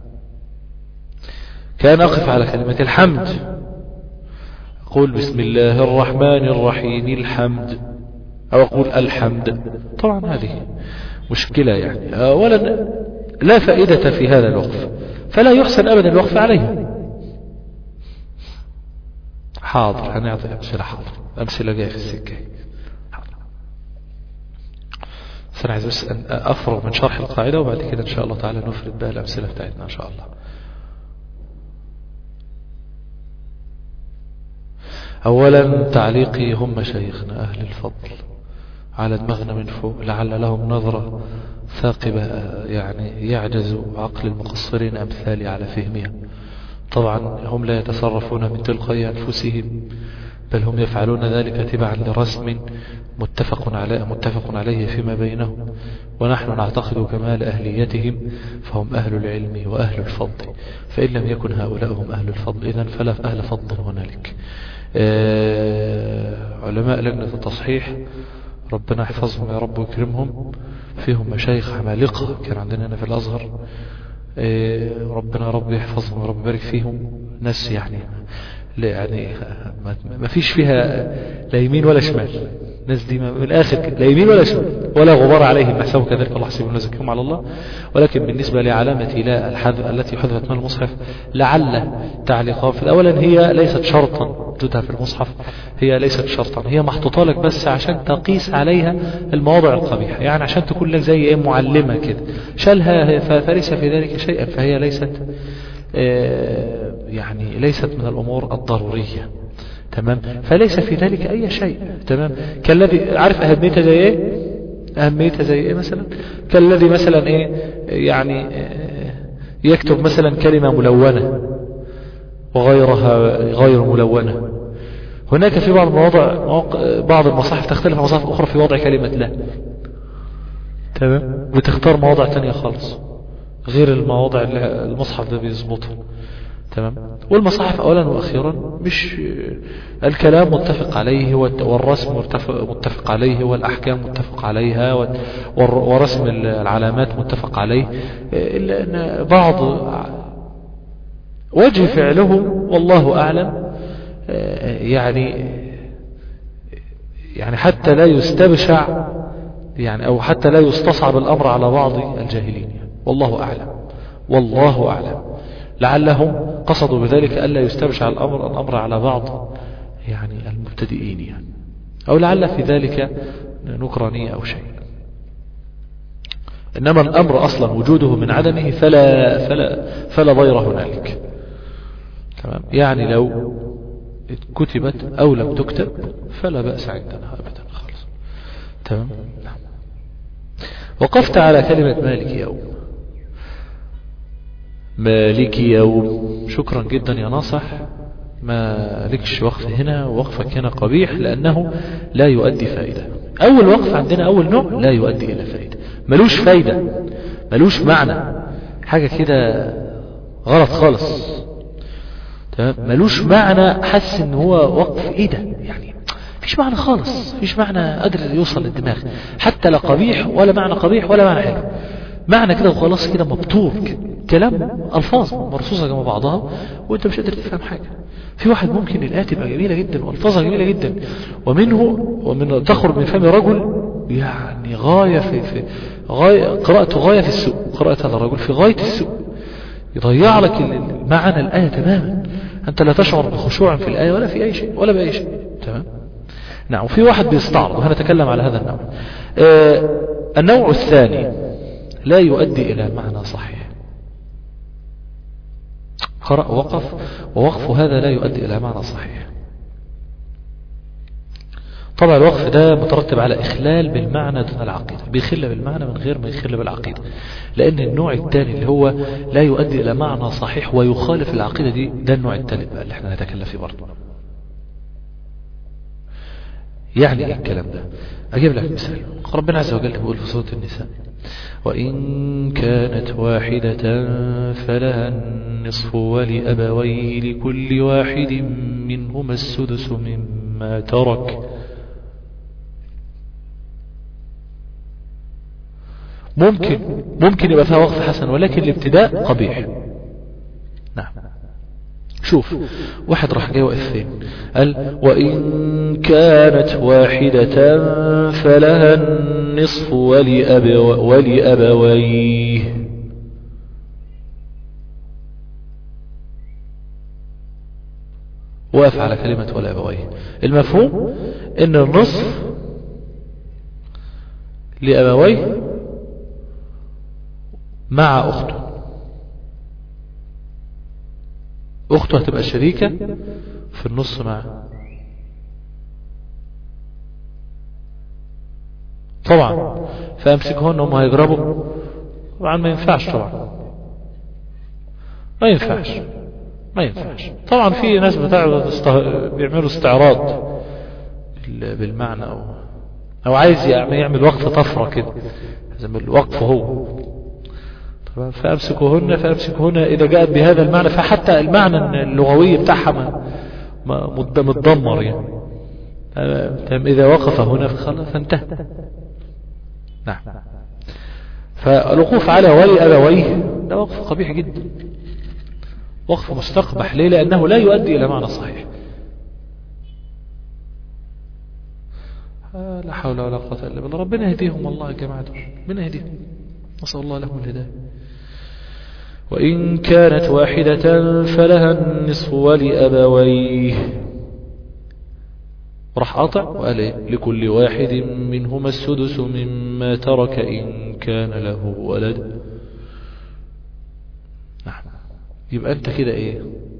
كان أقف على كلمة الحمد أقول بسم الله الرحمن الرحيم الحمد أو أقول الحمد طبعا هذه مشكلة يعني أولا لا فائدة في هذا الوقف فلا يحسن أبدا الوقف عليه حاضر هنعطي أمثلة حاضر أمثلة جاية في السكة حاضر بس أنا عايز بس أن أفرغ من شرح القاعدة وبعد كده إن شاء الله تعالى نفرد بقى الأمثلة بتاعتنا إن شاء الله أولا تعليقي هم مشايخنا أهل الفضل على دماغنا من فوق لعل لهم نظرة ثاقبة يعني يعجز عقل المقصرين أمثالي على فهمها طبعا هم لا يتصرفون من تلقاء أنفسهم بل هم يفعلون ذلك تبعا لرسم متفق عليه, متفق عليه فيما بينهم ونحن نعتقد كمال أهليتهم فهم أهل العلم وأهل الفضل فإن لم يكن هؤلاء هم أهل الفضل إذن فلا أهل فضل هنالك علماء لجنة التصحيح ربنا يحفظهم يا رب ويكرمهم فيهم مشايخ عمالقة كان عندنا هنا في الأزهر إيه، ربنا رب يحفظهم ورب يبارك فيهم ناس يعني لا يعني ما- ما فيش فيها لا يمين ولا شمال الناس دي ما- من الاخر كده، لا يمين ولا شمال ولا غبار عليهم نحسبه كذلك الله حسيبهم نزكيهم على الله ولكن بالنسبه لعلامه لا الحذف التي حذفت من المصحف لعل تعليقها في اولا هي ليست شرطا وجودها في المصحف هي ليست شرطا هي محطوطه لك بس عشان تقيس عليها المواضع القبيحه يعني عشان تكون لك زي ايه معلمه كده شالها ف- فليس في ذلك شيئا فهي ليست آه، يعني ليست من الأمور الضرورية تمام فليس في ذلك أي شيء تمام كالذي عارف أهميتها زي إيه أهميتها زي إيه مثلا كالذي مثلا إيه يعني آه، يكتب مثلا كلمة ملونة وغيرها غير ملونة هناك في بعض المواضع مواق- بعض المصاحف تختلف عن مصاحف أخرى في وضع كلمة لا تمام بتختار مواضع تانية خالص غير المواضع اللي المصحف ده بيظبطها تمام والمصاحف اولا واخيرا مش الكلام متفق عليه والت- والرسم متفق, متفق عليه والاحكام متفق عليها وال- والر- ورسم العلامات متفق عليه الا ان بعض وجه فعلهم والله اعلم آه، يعني يعني حتى لا يستبشع يعني أو حتى لا يستصعب الأمر على بعض الجاهلين يعني والله أعلم والله أعلم لعلهم قصدوا بذلك ألا يستبشع الأمر الأمر على بعض يعني المبتدئين يعني أو لعل في ذلك نكرانية أو شيء إنما الأمر أصلا وجوده من عدمه فلا فلا فلا ضير هنالك تمام يعني لو كتبت أو لم تكتب فلا بأس عندنا أبدا خالص تمام نعم. وقفت على كلمة مالك يوم مالك يوم شكرا جدا يا ناصح ما لكش وقف هنا ووقفك هنا قبيح لأنه لا يؤدي فائدة أول وقف عندنا أول نوع لا يؤدي إلى فائدة ملوش فايدة ملوش معنى حاجة كده غلط خالص تمام ملوش معنى حس ان هو وقف ايه ده يعني مفيش معنى خالص مفيش معنى قادر يوصل للدماغ حتى لا قبيح ولا معنى قبيح ولا معنى حلو معنى كده وخلاص كده مبتور كده كلام الفاظ مرصوصه جنب بعضها وانت مش قادر تفهم حاجه في واحد ممكن الايه تبقى جميله جدا والفاظها جميله جدا ومنه ومن تخرج من فم رجل يعني غايه في, في غايه قراءته غايه في السوء قراءه هذا الرجل في غايه السوء يضيع لك معنى الآية تماما أنت لا تشعر بخشوع في الآية ولا في أي شيء ولا بأي شيء تمام نعم وفي واحد بيستعرض وهنتكلم على هذا النوع آه النوع الثاني لا يؤدي إلى معنى صحيح قرأ وقف ووقف هذا لا يؤدي إلى معنى صحيح طبعا الوقف ده مترتب على إخلال بالمعنى دون العقيدة بيخل بالمعنى من غير ما يخل بالعقيدة لأن النوع الثاني اللي هو لا يؤدي إلى معنى صحيح ويخالف العقيدة دي ده النوع الثالث بقى اللي احنا نتكلم فيه برضه يعني ايه الكلام ده اجيب لك مثال ربنا عز وجل بيقول في سورة النساء وإن كانت واحدة فلها النصف ولأبويه لكل واحد منهما السدس مما ترك ممكن ممكن يبقى فيها وقف حسن ولكن الابتداء قبيح نعم شوف واحد راح جاي واقف فين قال وإن كانت واحدة فلها النصف ولأبو ولأبويه وقف على كلمة ولأبويه المفهوم ان النصف لأبويه مع أخته أخته هتبقى شريكة في النص معه طبعا فأمسكهن هم هيجربوا طبعا ما ينفعش طبعا ما ينفعش ما ينفعش طبعا في ناس بتاع بيعملوا استعراض بالمعنى أو أو عايز يعمل وقف طفرة كده زي ما الوقف هو فأمسكوهن فأمسكوهن إذا جاءت بهذا المعنى فحتى المعنى اللغوي بتاعها متدمر يعني إذا وقف هنا فانتهى نعم فالوقوف على ولي أبويه ده وقف قبيح جدا وقف مستقبح ليه لأنه لا يؤدي إلى معنى صحيح لا حول ولا قوة إلا بالله ربنا يهديهم والله يا جماعة ربنا يهديهم نسأل الله لهم الهداية وإن كانت واحدة فلها النصف ولأبويه راح قاطع وقال ايه لكل واحد منهما السدس مما ترك إن كان له ولد نعم يبقى أنت كده ايه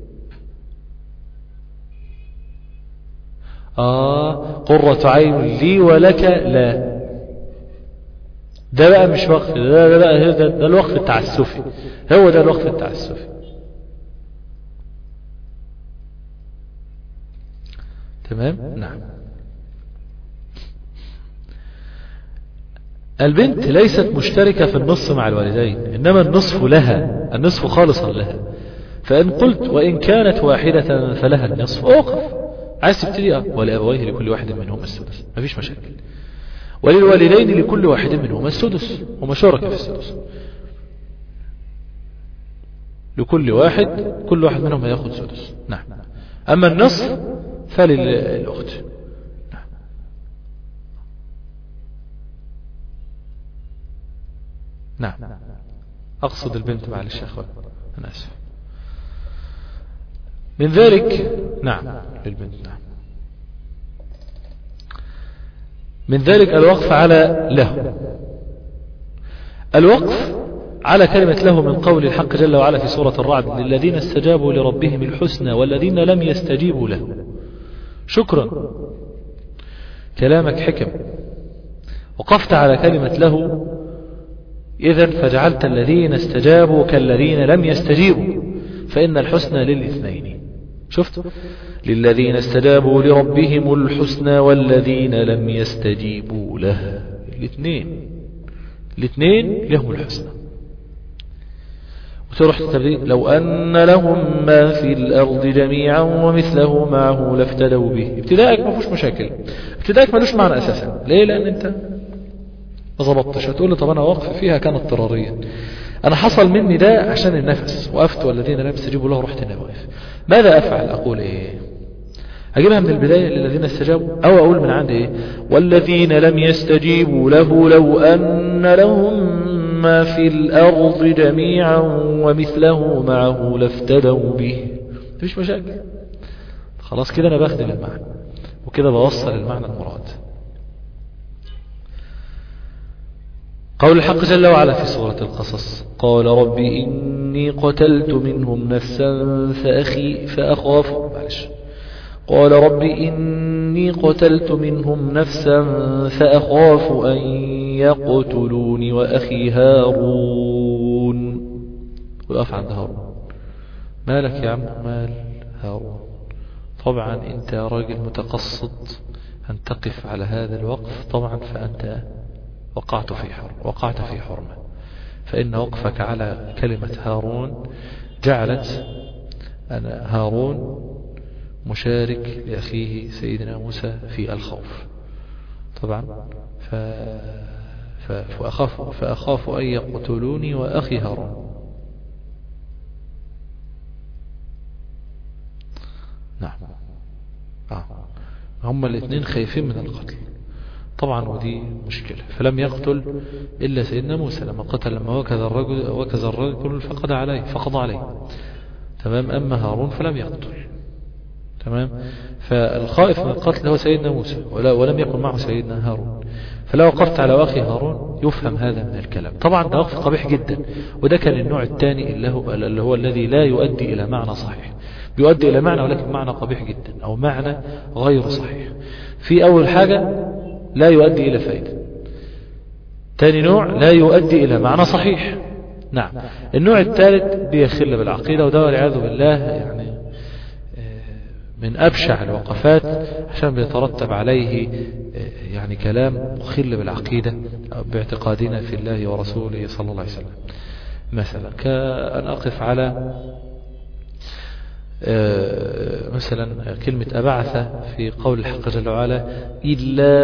آه قرة عين لي ولك لا ده بقى مش وقف ده, ده بقى ده, ده الوقف التعسفي هو ده الوقف التعسفي تمام نعم البنت ليست مشتركة في النصف مع الوالدين إنما النصف لها النصف خالصا لها فإن قلت وإن كانت واحدة فلها النصف أوقف عايز تبتدي ولأبويه لكل واحد منهما السدس مفيش مشاكل وللوالدين لكل واحد منهما السدس هما شركة في السدس لكل واحد كل واحد منهم ياخذ سدس نعم أما النصف فللأخت نعم. نعم أقصد البنت معلش يا أخوان أنا أسف من ذلك نعم للبنت نعم من ذلك الوقف على له الوقف على كلمة له من قول الحق جل وعلا في سورة الرعد للذين استجابوا لربهم الحسنى والذين لم يستجيبوا له شكرا كلامك حكم وقفت على كلمة له إذا فجعلت الذين استجابوا كالذين لم يستجيبوا فإن الحسنى للاثنين شفت للذين استجابوا لربهم الحسنى والذين لم يستجيبوا له الاثنين الاثنين لهم الحسنى وتروح التبريد لو أن لهم ما في الأرض جميعا ومثله معه لافتدوا به ابتدائك ما فيهوش مشاكل ابتدائك ملوش معنى أساسا ليه لأن أنت ما ظبطتش هتقول لي طب أنا واقف فيها كان اضطراريا أنا حصل مني ده عشان النفس وقفت والذين لم يستجيبوا له رحت أنا واقف ماذا أفعل أقول إيه أجيبها من البداية للذين استجابوا أو أقول من عند إيه والذين لم يستجيبوا له لو أن لهم ما في الأرض جميعا ومثله معه لافتدوا به مفيش مشاكل خلاص كده أنا بخدم المعنى وكده بوصل المعنى المراد قول الحق جل وعلا في سورة القصص قال رب إني قتلت منهم نفسا فأخي فأخاف معلش قال رب إني قتلت منهم نفسا فأخاف أن يقتلوني وأخي هارون وقف عند هارون مالك يا عم مال هارون طبعا أنت راجل متقصد أن تقف على هذا الوقف طبعا فأنت وقعت في حرم وقعت في حرمة فإن وقفك على كلمة هارون جعلت أن هارون مشارك لأخيه سيدنا موسى في الخوف طبعا ف... ف... فأخاف, فأخاف أن يقتلوني وأخي هارون نعم آه. هم الاثنين خايفين من القتل طبعا ودي مشكلة فلم يقتل إلا سيدنا موسى لما قتل لما وكذ الرجل, وكذ الرجل فقضى عليه فقضى عليه تمام أما هارون فلم يقتل تمام فالخائف من القتل هو سيدنا موسى ولا ولم يكن معه سيدنا هارون فلو وقفت على أخي هارون يفهم هذا من الكلام طبعا ده وقف قبيح جدا وده كان النوع الثاني اللي هو, اللي هو الذي لا يؤدي إلى معنى صحيح بيؤدي إلى معنى ولكن معنى قبيح جدا أو معنى غير صحيح في أول حاجة لا يؤدي إلى فائدة ثاني نوع لا يؤدي إلى معنى صحيح نعم النوع الثالث بيخل بالعقيدة وده والعياذ بالله يعني من أبشع الوقفات عشان بيترتب عليه يعني كلام مخل بالعقيدة باعتقادنا في الله ورسوله صلى الله عليه وسلم مثلا كأن أقف على آه، مثلا كلمة أبعث في قول الحق جل وعلا إلا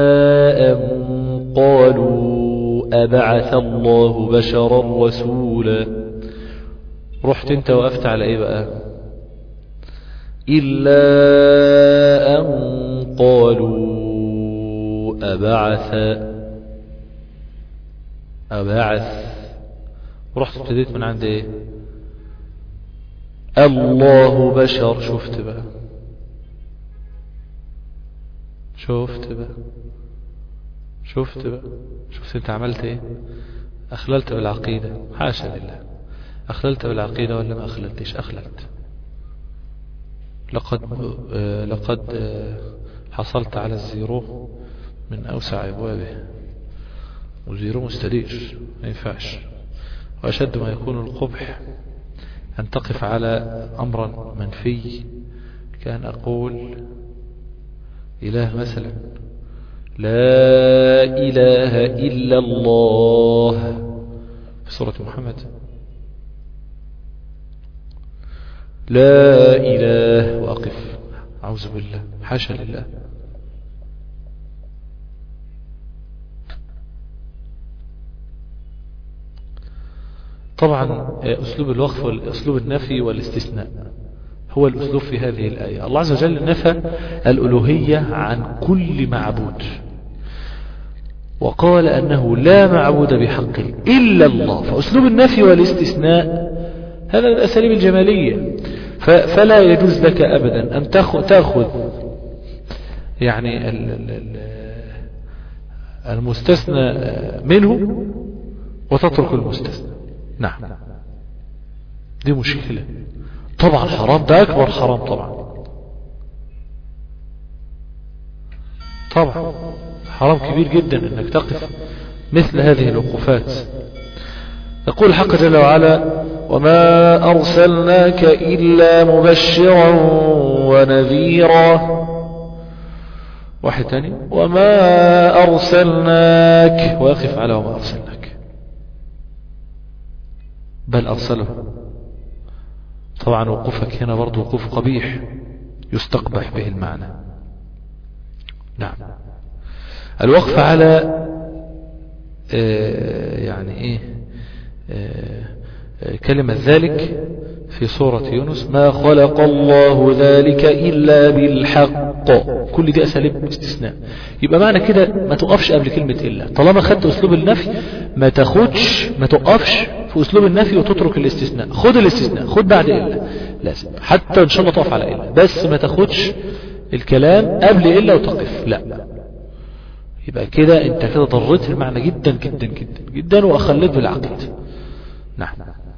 أن قالوا أبعث الله بشرا رسولا رحت انت وقفت على ايه بقى إلا أن قالوا أبعث أبعث رحت ابتديت من عند ايه الله بشر شفت بقى شفت بقى شفت بقى شفت انت عملت ايه اخللت بالعقيدة حاشا لله اخللت بالعقيدة ولا ما اخللتش اخللت لقد آه لقد آه حصلت على الزيرو من اوسع ابوابه وزيرو مستدير ما ينفعش واشد ما يكون القبح أن تقف على أمر منفي كان أقول إله مثلا لا إله إلا الله في سورة محمد لا إله وأقف أعوذ بالله حاشا لله طبعا أسلوب الوقف والأسلوب النفي والاستثناء هو الأسلوب في هذه الآية الله عز وجل نفى الألوهية عن كل معبود وقال أنه لا معبود بحق إلا الله فأسلوب النفي والاستثناء هذا من الأساليب الجمالية فلا يجوز لك أبدا أن تأخذ يعني المستثنى منه وتترك المستثنى نعم دي مشكلة طبعا حرام ده أكبر حرام طبعا طبعا حرام كبير جدا انك تقف مثل هذه الوقوفات يقول الحق جل وعلا وما أرسلناك إلا مبشرا ونذيرا واحد تاني وما أرسلناك واقف على وما أرسلناك بل أرسله طبعا وقوفك هنا برضو وقوف قبيح يستقبح به المعنى نعم الوقف على آه يعني ايه آه كلمة ذلك في سورة يونس ما خلق الله ذلك إلا بالحق كل دي أساليب استثناء يبقى معنى كده ما تقفش قبل كلمة إلا طالما خدت أسلوب النفي ما تاخدش ما تقفش في أسلوب النفي وتترك الاستثناء خد الاستثناء خد بعد إلا لازم حتى إن شاء الله تقف على إلا بس ما تاخدش الكلام قبل إلا وتقف لا يبقى كده انت كده ضريت المعنى جدا جدا جدا جدا وأخليت بالعقيدة نعم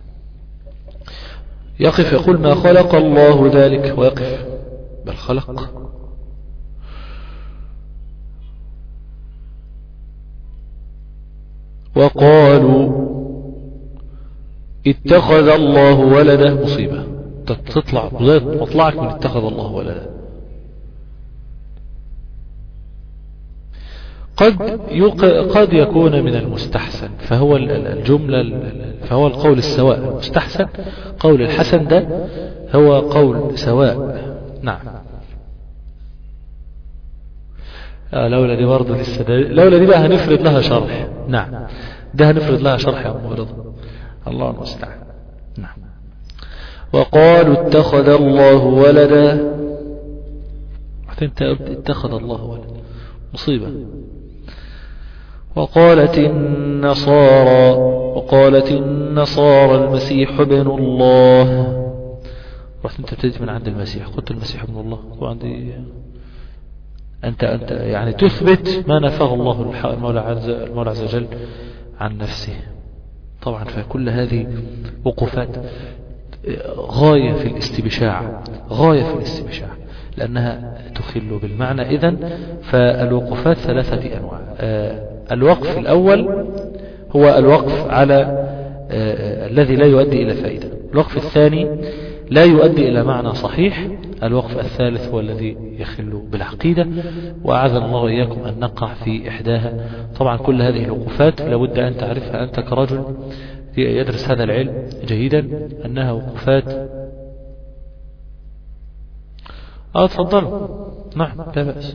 يقف يقول ما خلق الله ذلك ويقف بل خلق وقالوا اتخذ الله ولده مصيبة تطلع مطلعك من اتخذ الله ولده قد يق... قد يكون من المستحسن فهو الجملة فهو القول السواء المستحسن قول الحسن ده هو قول سواء نعم آه لولا دي برضه لسه ده لولا دي بقى هنفرد لها شرح نعم ده هنفرد لها شرح يا أم رضا الله المستعان نعم وقالوا اتخذ الله ولدا انت قلت اتخذ الله ولدا مصيبة وقالت النصارى وقالت النصارى المسيح ابن الله رحت انت ابتديت من عند المسيح قلت المسيح ابن الله وعندي انت انت يعني تثبت ما نفاه الله المولى عز المولى عز وجل عن نفسه طبعا فكل هذه وقوفات غاية في الاستبشاع غاية في الاستبشاع لأنها تخل بالمعنى إذن فالوقوفات ثلاثة أنواع الوقف الأول هو الوقف على الذي لا يؤدي إلى فائدة الوقف الثاني لا يؤدي إلى معنى صحيح الوقف الثالث هو الذي يخل بالعقيدة وأعاذنا الله إياكم أن نقع في إحداها طبعا كل هذه الوقوفات لابد أن تعرفها أنت كرجل يدرس هذا العلم جيدا أنها وقوفات اه تفضلوا نعم لا بأس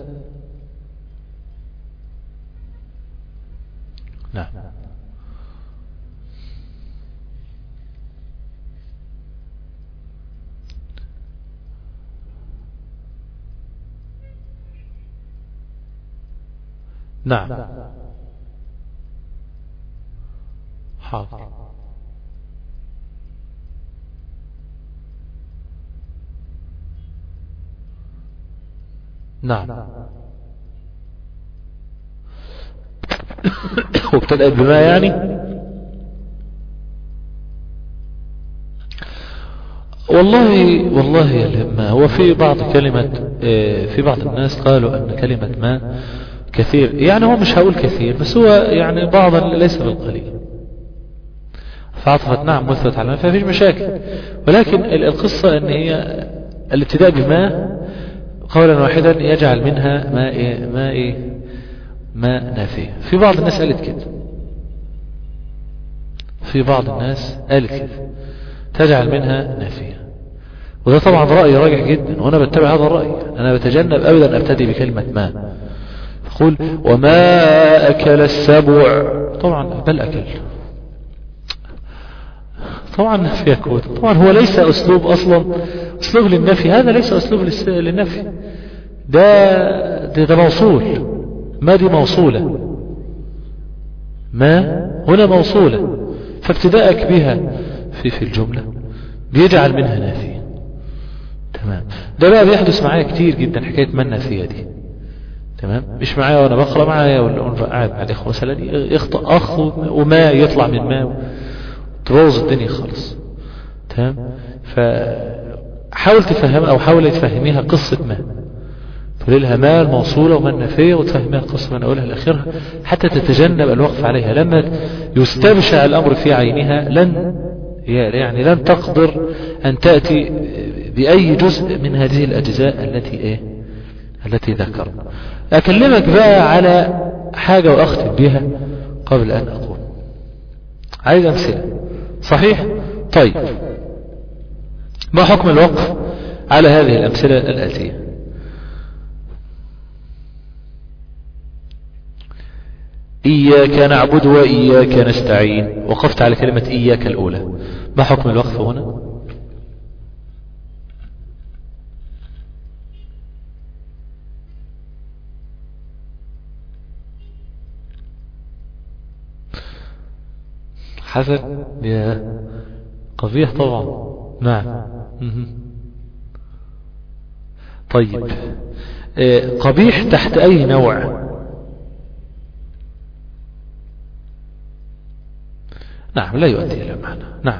نعم نعم حاضر نعم وابتدأ بما يعني والله والله لما هو في بعض كلمة آه، في بعض الناس قالوا أن كلمة ما كثير يعني هو مش هقول كثير بس هو يعني بعضا ليس بالقليل فعطفت نعم مثبت على ما فيش مشاكل ولكن القصة ان هي الابتداء بما قولا واحدا يجعل منها ما إيه ما إيه ما نافية في بعض الناس قالت كده في بعض الناس قالت كده تجعل منها نافية وده طبعا رأي راجع جدا وانا بتبع هذا الرأي انا بتجنب ابدا ابتدي بكلمة ما يقول وما اكل السبع طبعا بل اكل طبعا نفي يكون طبعا هو ليس اسلوب اصلا اسلوب للنفي هذا ليس اسلوب للنفي ده ده, ده موصول ما دي موصولة ما هنا موصولة فابتداءك بها في في الجملة بيجعل منها نافية تمام ده بقى بيحدث معايا كتير جدا حكاية ما النافية دي تمام مش معايا وانا بقرا معايا ولا قاعد مع الاخوه مثلا يخطا اخ وما يطلع من ما تبوظ الدنيا خالص تمام فحاول تفهمها او حاول تفهميها قصة ما تقول لها ما الموصولة وما النفية وتفهميها القصة من اولها لاخرها حتى تتجنب الوقف عليها لما يستبشع الامر في عينها لن يعني لن تقدر ان تأتي باي جزء من هذه الاجزاء التي ايه التي ذكر اكلمك بقى على حاجة واختم بها قبل ان اقول عايز امثله صحيح طيب ما حكم الوقف على هذه الأمثلة الآتية إياك نعبد وإياك نستعين وقفت على كلمة إياك الأولى ما حكم الوقف هنا حسن يا قبيح طبعا نعم طيب آه، قبيح تحت أي نوع نعم لا يؤدي إلى معنى نعم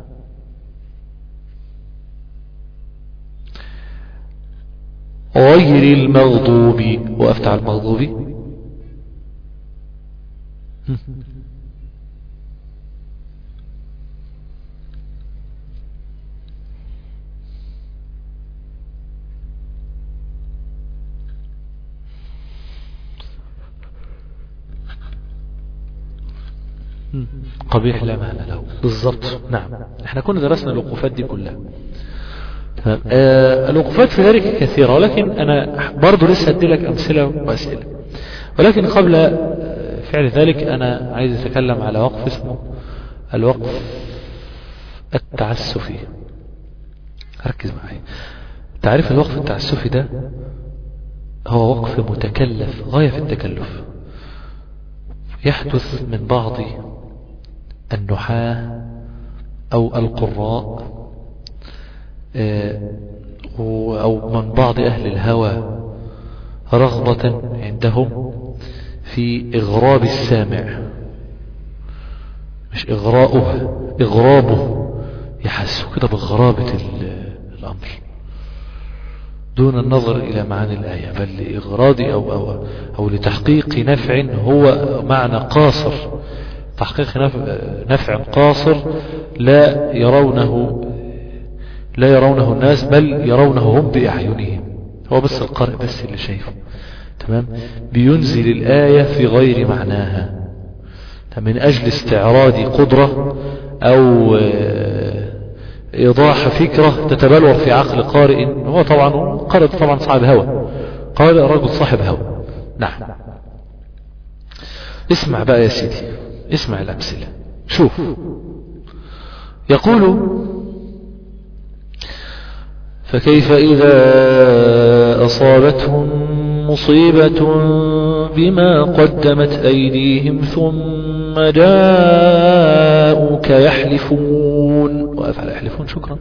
غير المغضوب وأفتح المغضوب قبيح لا معنى له بالضبط نعم احنا كنا درسنا الوقوفات دي كلها آه الوقوفات في ذلك كثيرة ولكن أنا برضو لسه أدي لك أمثلة وأسئلة ولكن قبل فعل ذلك أنا عايز أتكلم على وقف اسمه الوقف التعسفي ركز معي تعريف الوقف التعسفي ده هو وقف متكلف غاية في التكلف يحدث من بعض النحاة أو القراء أو من بعض أهل الهوى رغبة عندهم في إغراب السامع مش إغراؤه إغرابه يحسوا كده بغرابة الأمر دون النظر إلى معاني الآية بل لإغراض أو, أو, أو لتحقيق نفع هو معنى قاصر تحقيق نفع قاصر لا يرونه لا يرونه الناس بل يرونه هم بأعينهم هو بس القارئ بس اللي شايفه تمام بينزل الآية في غير معناها من أجل استعراض قدرة أو إيضاح فكرة تتبلور في عقل قارئ هو طبعا قارئ طبعا صاحب هوى قارئ رجل صاحب هوى نعم اسمع بقى يا سيدي اسمع الأمثلة شوف يقول فكيف إذا أصابتهم مصيبة بما قدمت أيديهم ثم جاءوك يحلفون وقف على يحلفون شكرا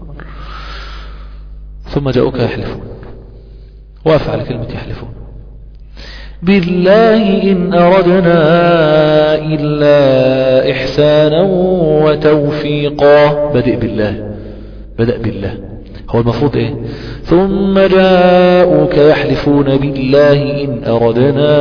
ثم جاءوك يحلفون وقف على كلمة يحلفون بالله إن أردنا إلا إحسانا وتوفيقا بدأ بالله بدأ بالله هو المفروض ايه ثم جاءوك يحلفون بالله إن أردنا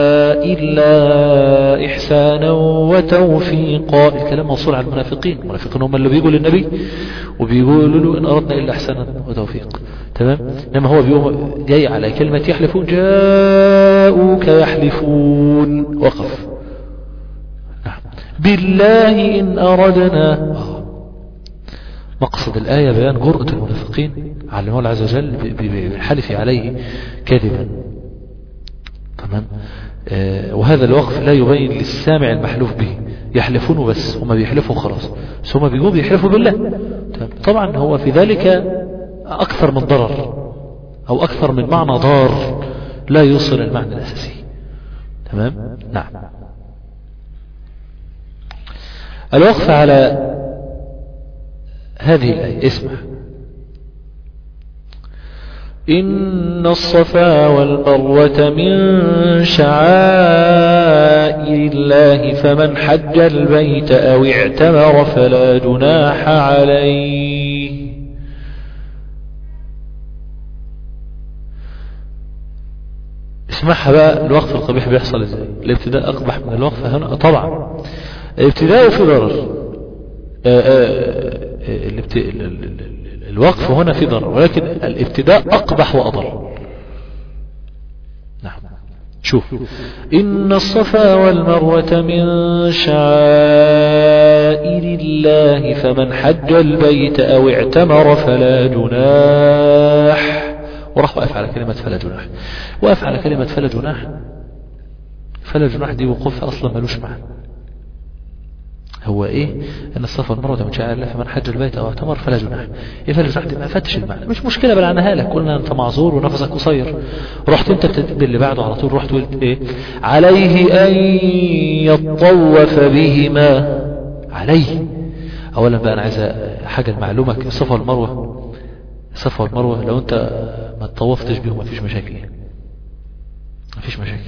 إلا إحسانا وتوفيقا الكلام موصول على المنافقين المنافقين هم اللي بيقول للنبي وبيقولوا له إن أردنا إلا إحسانا وتوفيق تمام إنما هو بيقوم جاي على كلمة يحلفون جاءوك يحلفون وقف نعم بالله إن أردنا آه. مقصد الآية بيان جرأة المنافقين على الله عز وجل بالحلف عليه كذبا تمام آه وهذا الوقف لا يبين للسامع المحلوف به يحلفون بس هم بيحلفوا خلاص بس هم بيقولوا بيحلفوا بالله تمام. طبعا هو في ذلك أكثر من ضرر أو أكثر من معنى ضار لا يوصل المعنى الأساسي تمام نعم الوقف على هذه الآية اسمع إن الصفا والمروة من شعائر الله فمن حج البيت أو اعتمر فلا جناح عليه اسمعها بقى الوقف القبيح بيحصل ازاي الابتداء أقبح من الوقف هنا طبعا الابتداء في ضرر الابت... الوقف هنا في ضرر ولكن الابتداء أقبح وأضر نعم شوف إن الصفا والمروة من شعائر الله فمن حج البيت أو اعتمر فلا جناح وراح وقف على كلمة فلا جناح وقف على كلمة فلا جناح فلا جناح دي وقوفها أصلا ملوش معنى هو ايه ان الصفا والمروه من شعائر الله فمن حج البيت او اعتمر فلا جناح ايه فلا جناح دي ما فاتش المعنى مش مشكله بلعناها لك قلنا انت معذور ونفسك قصير رحت انت بتدب اللي بعده على طول رحت قلت ايه عليه ان يطوف بهما عليه اولا بقى انا عايز حاجه المعلومه الصفا والمروه الصفا والمروه لو انت ما تطوفتش بيهم ما فيش مشاكل ما فيش مشاكل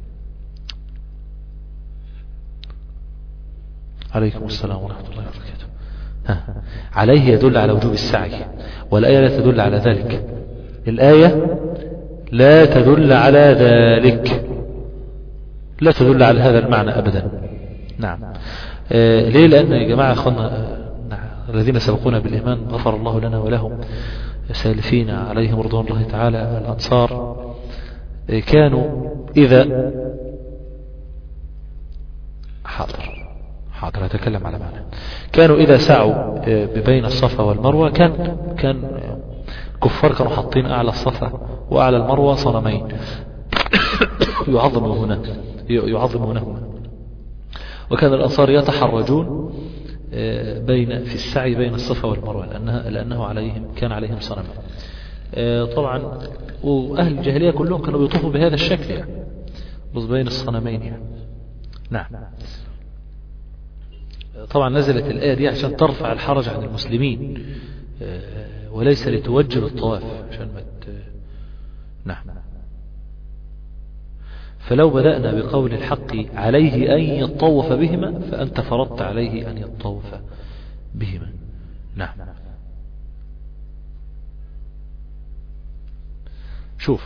عليكم السلام ورحمة الله وبركاته ها. عليه يدل على وجوب السعي والآية لا تدل على ذلك الآية لا تدل على ذلك لا تدل على هذا المعنى أبدا نعم آه ليه لأن يا جماعة أخوانا الذين سبقونا بالإيمان غفر الله لنا ولهم سالفين عليهم رضوان الله تعالى الأنصار آه كانوا إذا حاضر حاضر أتكلم على معنى كانوا إذا سعوا بين الصفا والمروة كان كان كفار كانوا حاطين أعلى الصفا وأعلى المروة صنمين يعظمون يعظمونهما وكان الأنصار يتحرجون بين في السعي بين الصفا والمروة لأنها لأنه عليهم كان عليهم صنم طبعا وأهل الجاهلية كلهم كانوا بيطوفوا بهذا الشكل يعني بس بين الصنمين يعني نعم طبعا نزلت الآية دي عشان ترفع الحرج عن المسلمين وليس لتوجب الطواف عشان ما ت... نعم فلو بدأنا بقول الحق عليه أن يطوف بهما فأنت فرضت عليه أن يطوف بهما نعم شوف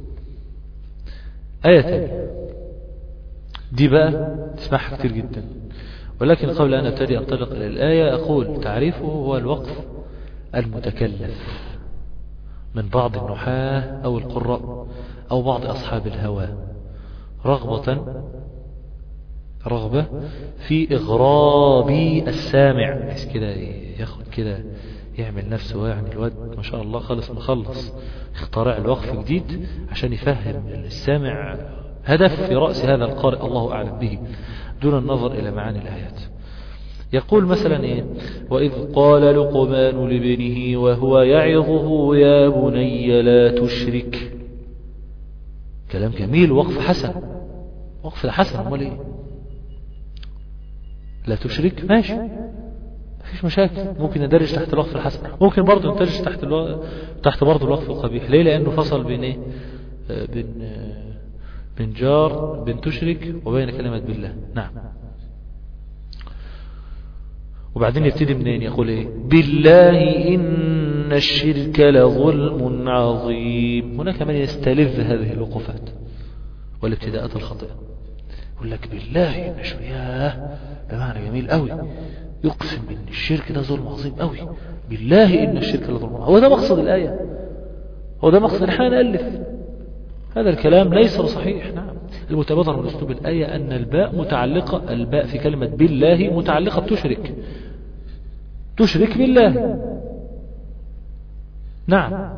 آية تانية دي بقى تسمعها كتير جدا ولكن قبل أن أبتدي أنطلق إلى الآية أقول تعريفه هو الوقف المتكلف من بعض النحاة أو القراء أو بعض أصحاب الهوى رغبة رغبة في إغراب السامع بحيث كده ياخد كده يعمل نفسه يعني الواد ما شاء الله خلص مخلص اخترع الوقف جديد عشان يفهم السامع هدف في رأس هذا القارئ الله أعلم به دون النظر إلى معاني الآيات يقول مثلا إيه وإذ قال لقمان لابنه وهو يعظه يا بني لا تشرك كلام جميل وقف حسن وقف حسن امال ايه لا تشرك ماشي مفيش مشاكل ممكن ندرج تحت الوقف الحسن ممكن برضه ندرج تحت الو... تحت برضه الوقف القبيح ليه لانه فصل بين ايه آه بين آه بين جار بين تشرك وبين كلمة بالله نعم وبعدين يبتدي منين يقول ايه بالله إن الشرك لظلم عظيم هناك من يستلذ هذه الوقوفات والابتداءات الخاطئة يقول لك بالله إن ياه ده معنى جميل قوي يقسم ان الشرك ده ظلم عظيم قوي بالله إن الشرك لظلم عظيم هو ده مقصد الآية هو ده مقصد نحن نألف هذا الكلام ليس صحيح نعم المتبادر من أسلوب الآية أن الباء متعلقة الباء في كلمة بالله متعلقة بتشرك تشرك بالله نعم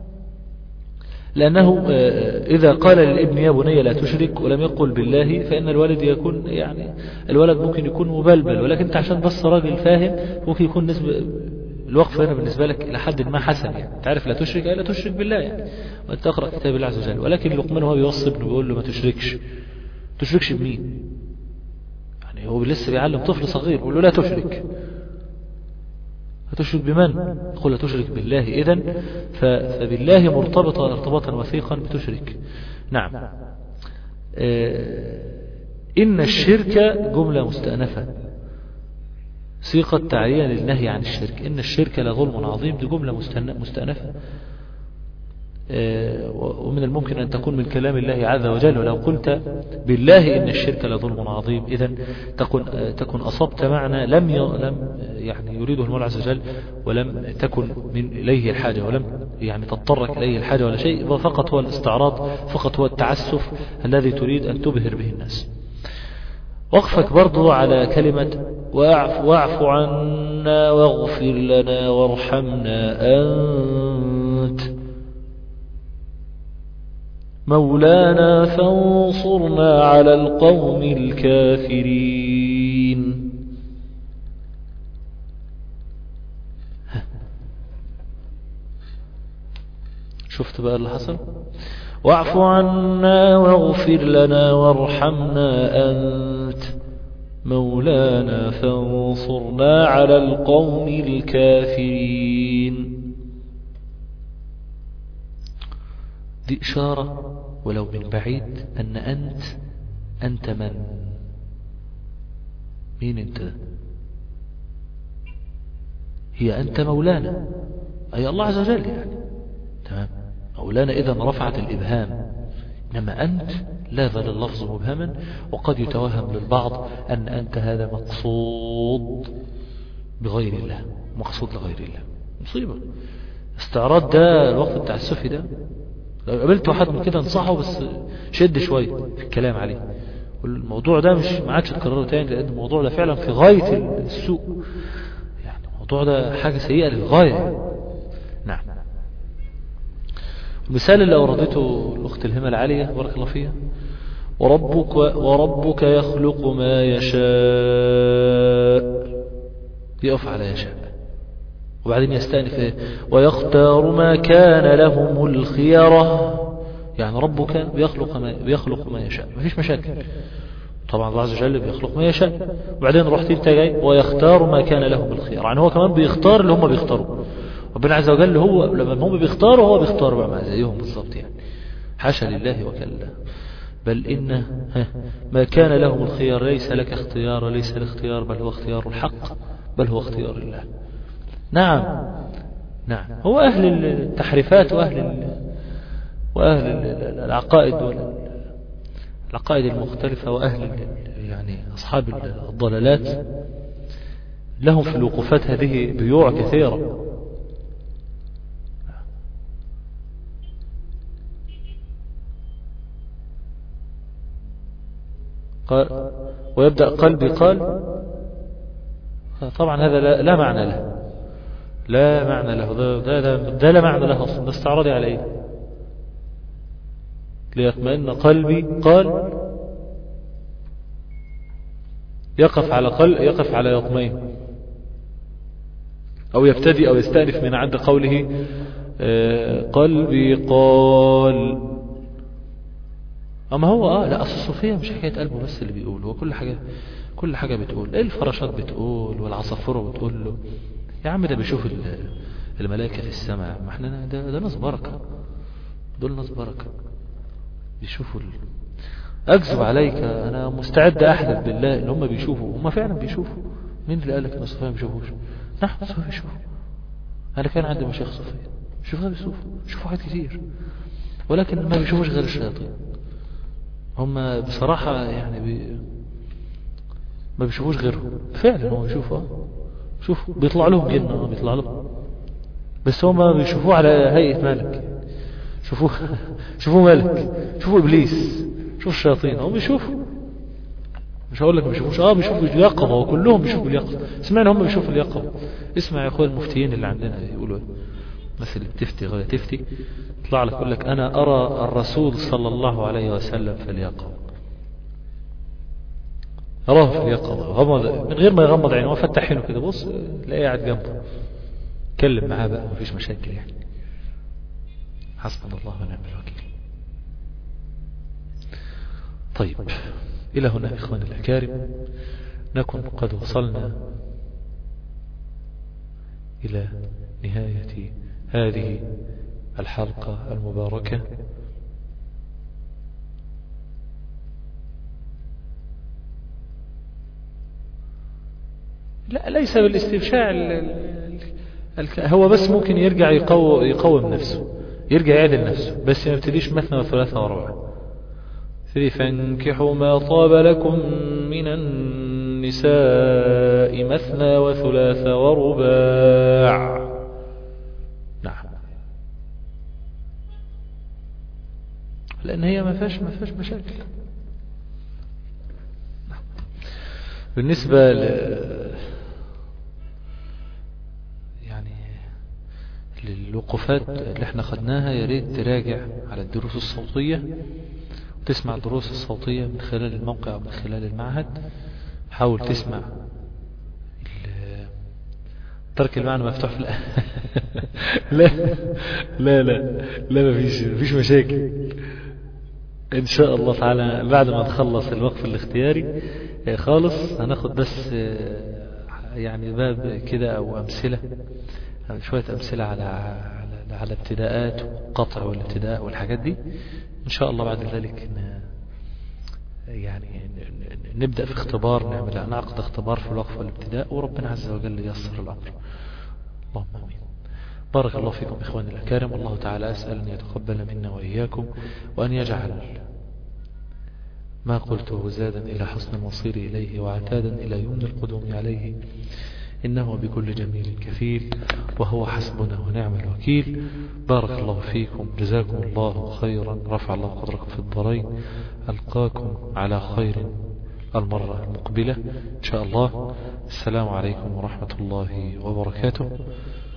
لأنه إذا قال للابن يا بني لا تشرك ولم يقل بالله فإن الولد يكون يعني الولد ممكن يكون مبلبل ولكن أنت عشان بس راجل فاهم ممكن يكون نسبة الوقف هنا بالنسبة لك إلى حد ما حسن يعني تعرف لا تشرك أي لا تشرك بالله يعني وأنت تقرأ كتاب الله عز وجل ولكن لقمان هو بيوصي ابنه بيقول له ما تشركش تشركش بمين يعني هو لسه بيعلم طفل صغير بيقول له لا تشرك هتشرك بمن يقول لا تشرك بالله إذن فبالله مرتبطة ارتباطا وثيقا بتشرك نعم إن الشرك جملة مستأنفة صيغة تعليلا للنهي عن الشرك إن الشرك لظلم عظيم دي جملة مستأنفة ومن الممكن أن تكون من كلام الله عز وجل ولو قلت بالله إن الشرك لظلم عظيم إذا تكون تكن أصبت معنى لم لم يعني يريده المولى عز وجل ولم تكن من إليه الحاجة ولم يعني تضطرك إليه الحاجة ولا شيء فقط هو الاستعراض فقط هو التعسف الذي تريد أن تبهر به الناس وقفك برضو على كلمة واعف, واعف عنا واغفر لنا وارحمنا أنت مولانا فانصرنا على القوم الكافرين شفت بقى اللي حصل واعف عنا واغفر لنا وارحمنا أنت مولانا فانصرنا على القوم الكافرين دي إشارة ولو من بعيد أن أنت أنت من مين أنت هي أنت مولانا أي الله عز وجل يعني تمام مولانا إذا رفعت الإبهام إنما أنت لا زال اللفظ مبهما وقد يتوهم للبعض أن أنت هذا مقصود بغير الله مقصود لغير الله مصيبة استعراض ده الوقت التعسفي ده لو قابلت واحد من كده انصحه بس شد شوية في الكلام عليه والموضوع ده مش ما عادش تكرره تاني لأن الموضوع ده فعلا في غاية السوء يعني الموضوع ده حاجة سيئة للغاية نعم المثال اللي أوردته الأخت الهمة العالية بارك الله فيها وربك, وربك يخلق ما يشاء يقف على يشاء وبعدين يستأنف إيه؟ ويختار ما كان لهم الخيرة يعني ربك بيخلق ما, بيخلق ما يشاء ما فيش مشاكل طبعا الله عز وجل بيخلق ما يشاء وبعدين رحت انت جاي ويختار ما كان لهم الخير يعني هو كمان بيختار اللي هم بيختاروا ربنا عز وجل هو لما هم بيختاروا هو بيختار بقى مع زيهم بالظبط يعني حاشا لله وكلا بل إن ما كان لهم الخيار ليس لك اختيار ليس الاختيار بل هو اختيار الحق بل هو اختيار الله نعم نعم هو أهل التحريفات وأهل وأهل العقائد العقائد المختلفة وأهل يعني أصحاب الضلالات لهم في الوقوفات هذه بيوع كثيرة قال ويبدأ قلبي قال طبعا هذا لا, لا معنى له لا معنى له ده, ده, ده, ده لا معنى له أصلا ده استعراضي على إيه ليطمئن قلبي قال يقف على قلب يقف على يطمئن أو يبتدي أو يستأنف من عند قوله آه، قلبي قال أما هو آه لا أصل الصوفية مش حكاية قلبه بس اللي بيقول هو كل حاجة كل حاجة بتقول الفراشات بتقول والعصافرة بتقول له يا عم ده بيشوف ال- الملائكة في السماء ما احنا ده, ده ناس بركة دول ناس بركة بيشوفوا ال... أكذب عليك أنا مستعد أحلف بالله إن هم بيشوفوا هم فعلا بيشوفوا مين اللي قال لك إن الصوفية ما بيشوفوش نعم الصوفية بيشوفوا أنا كان عندي مشايخ صوفية شوفوا بيشوفوا بيشوفوا حاجات كتير ولكن ما بيشوفوش غير الشياطين هم بصراحة يعني بي... ما بيشوفوش غيرهم فعلا هم بيشوفوا آه. شوف بيطلع لهم جنة آه، بيطلع لهم بس هم بيشوفوه على هيئة ملك شوفوه شوفوه ملك شوفوا ابليس شوفوا الشياطين هم بيشوفوا مش هقول لك ما بيشوفوش اه بيشوفوا اليقظه وكلهم بيشوفوا اليقظه سمعنا هم بيشوفوا اليقظه اسمع يا اخويا المفتيين اللي عندنا يقولوا الناس اللي بتفتي غير تفتي يطلع لك يقول لك انا ارى الرسول صلى الله عليه وسلم في اليقظه أراه في اليقظة غمض من غير ما يغمض عينه وفتح عينه كده بص تلاقيه قاعد جنبه اتكلم معاه بقى مفيش مشاكل يعني حسبنا الله ونعم الوكيل طيب إلى هنا إخواني الأكارم نكن قد وصلنا إلى نهاية هذه الحلقة المباركة لا ليس بالاستبشاع ال- ال- ال- هو بس ممكن يرجع يقو يقوم نفسه يرجع يعدل نفسه بس ما يبتديش مثنى وثلاثة وربع ثري فانكحوا ما طاب لكم من النساء مثنى وثلاث ورباع نعم لأن هي ما فيهاش ما فيهاش مشاكل نعم. بالنسبة ل يعني للوقفات اللي احنا خدناها يا ريت تراجع على الدروس الصوتية وتسمع الدروس الصوتية من خلال الموقع أو من خلال المعهد حاول تسمع ال- ترك المعنى مفتوح في الأ... لا لا لا لا مفيش مفيش مشاكل ان شاء الله تعالى بعد ما تخلص الوقف الاختياري آه، خالص هناخد بس آه، يعني باب كده او امثله شويه امثله على على, على ابتداءات وقطع والابتداء والحاجات دي ان شاء الله بعد ذلك ن- يعني ن- ن- نبدا في اختبار نعمل نعقد اختبار في الوقف والابتداء وربنا عز وجل ييسر الامر اللهم امين بارك الله فيكم إخواني الأكارم والله تعالى أسأل أن يتقبل منا وإياكم وأن يجعل ما قلته زادا إلى حسن المصير إليه وعتادا إلى يمن القدوم عليه إنه بكل جميل كفيل وهو حسبنا ونعم الوكيل بارك الله فيكم جزاكم الله خيرا رفع الله قدركم في الدارين ألقاكم على خير المرة المقبلة إن شاء الله السلام عليكم ورحمة الله وبركاته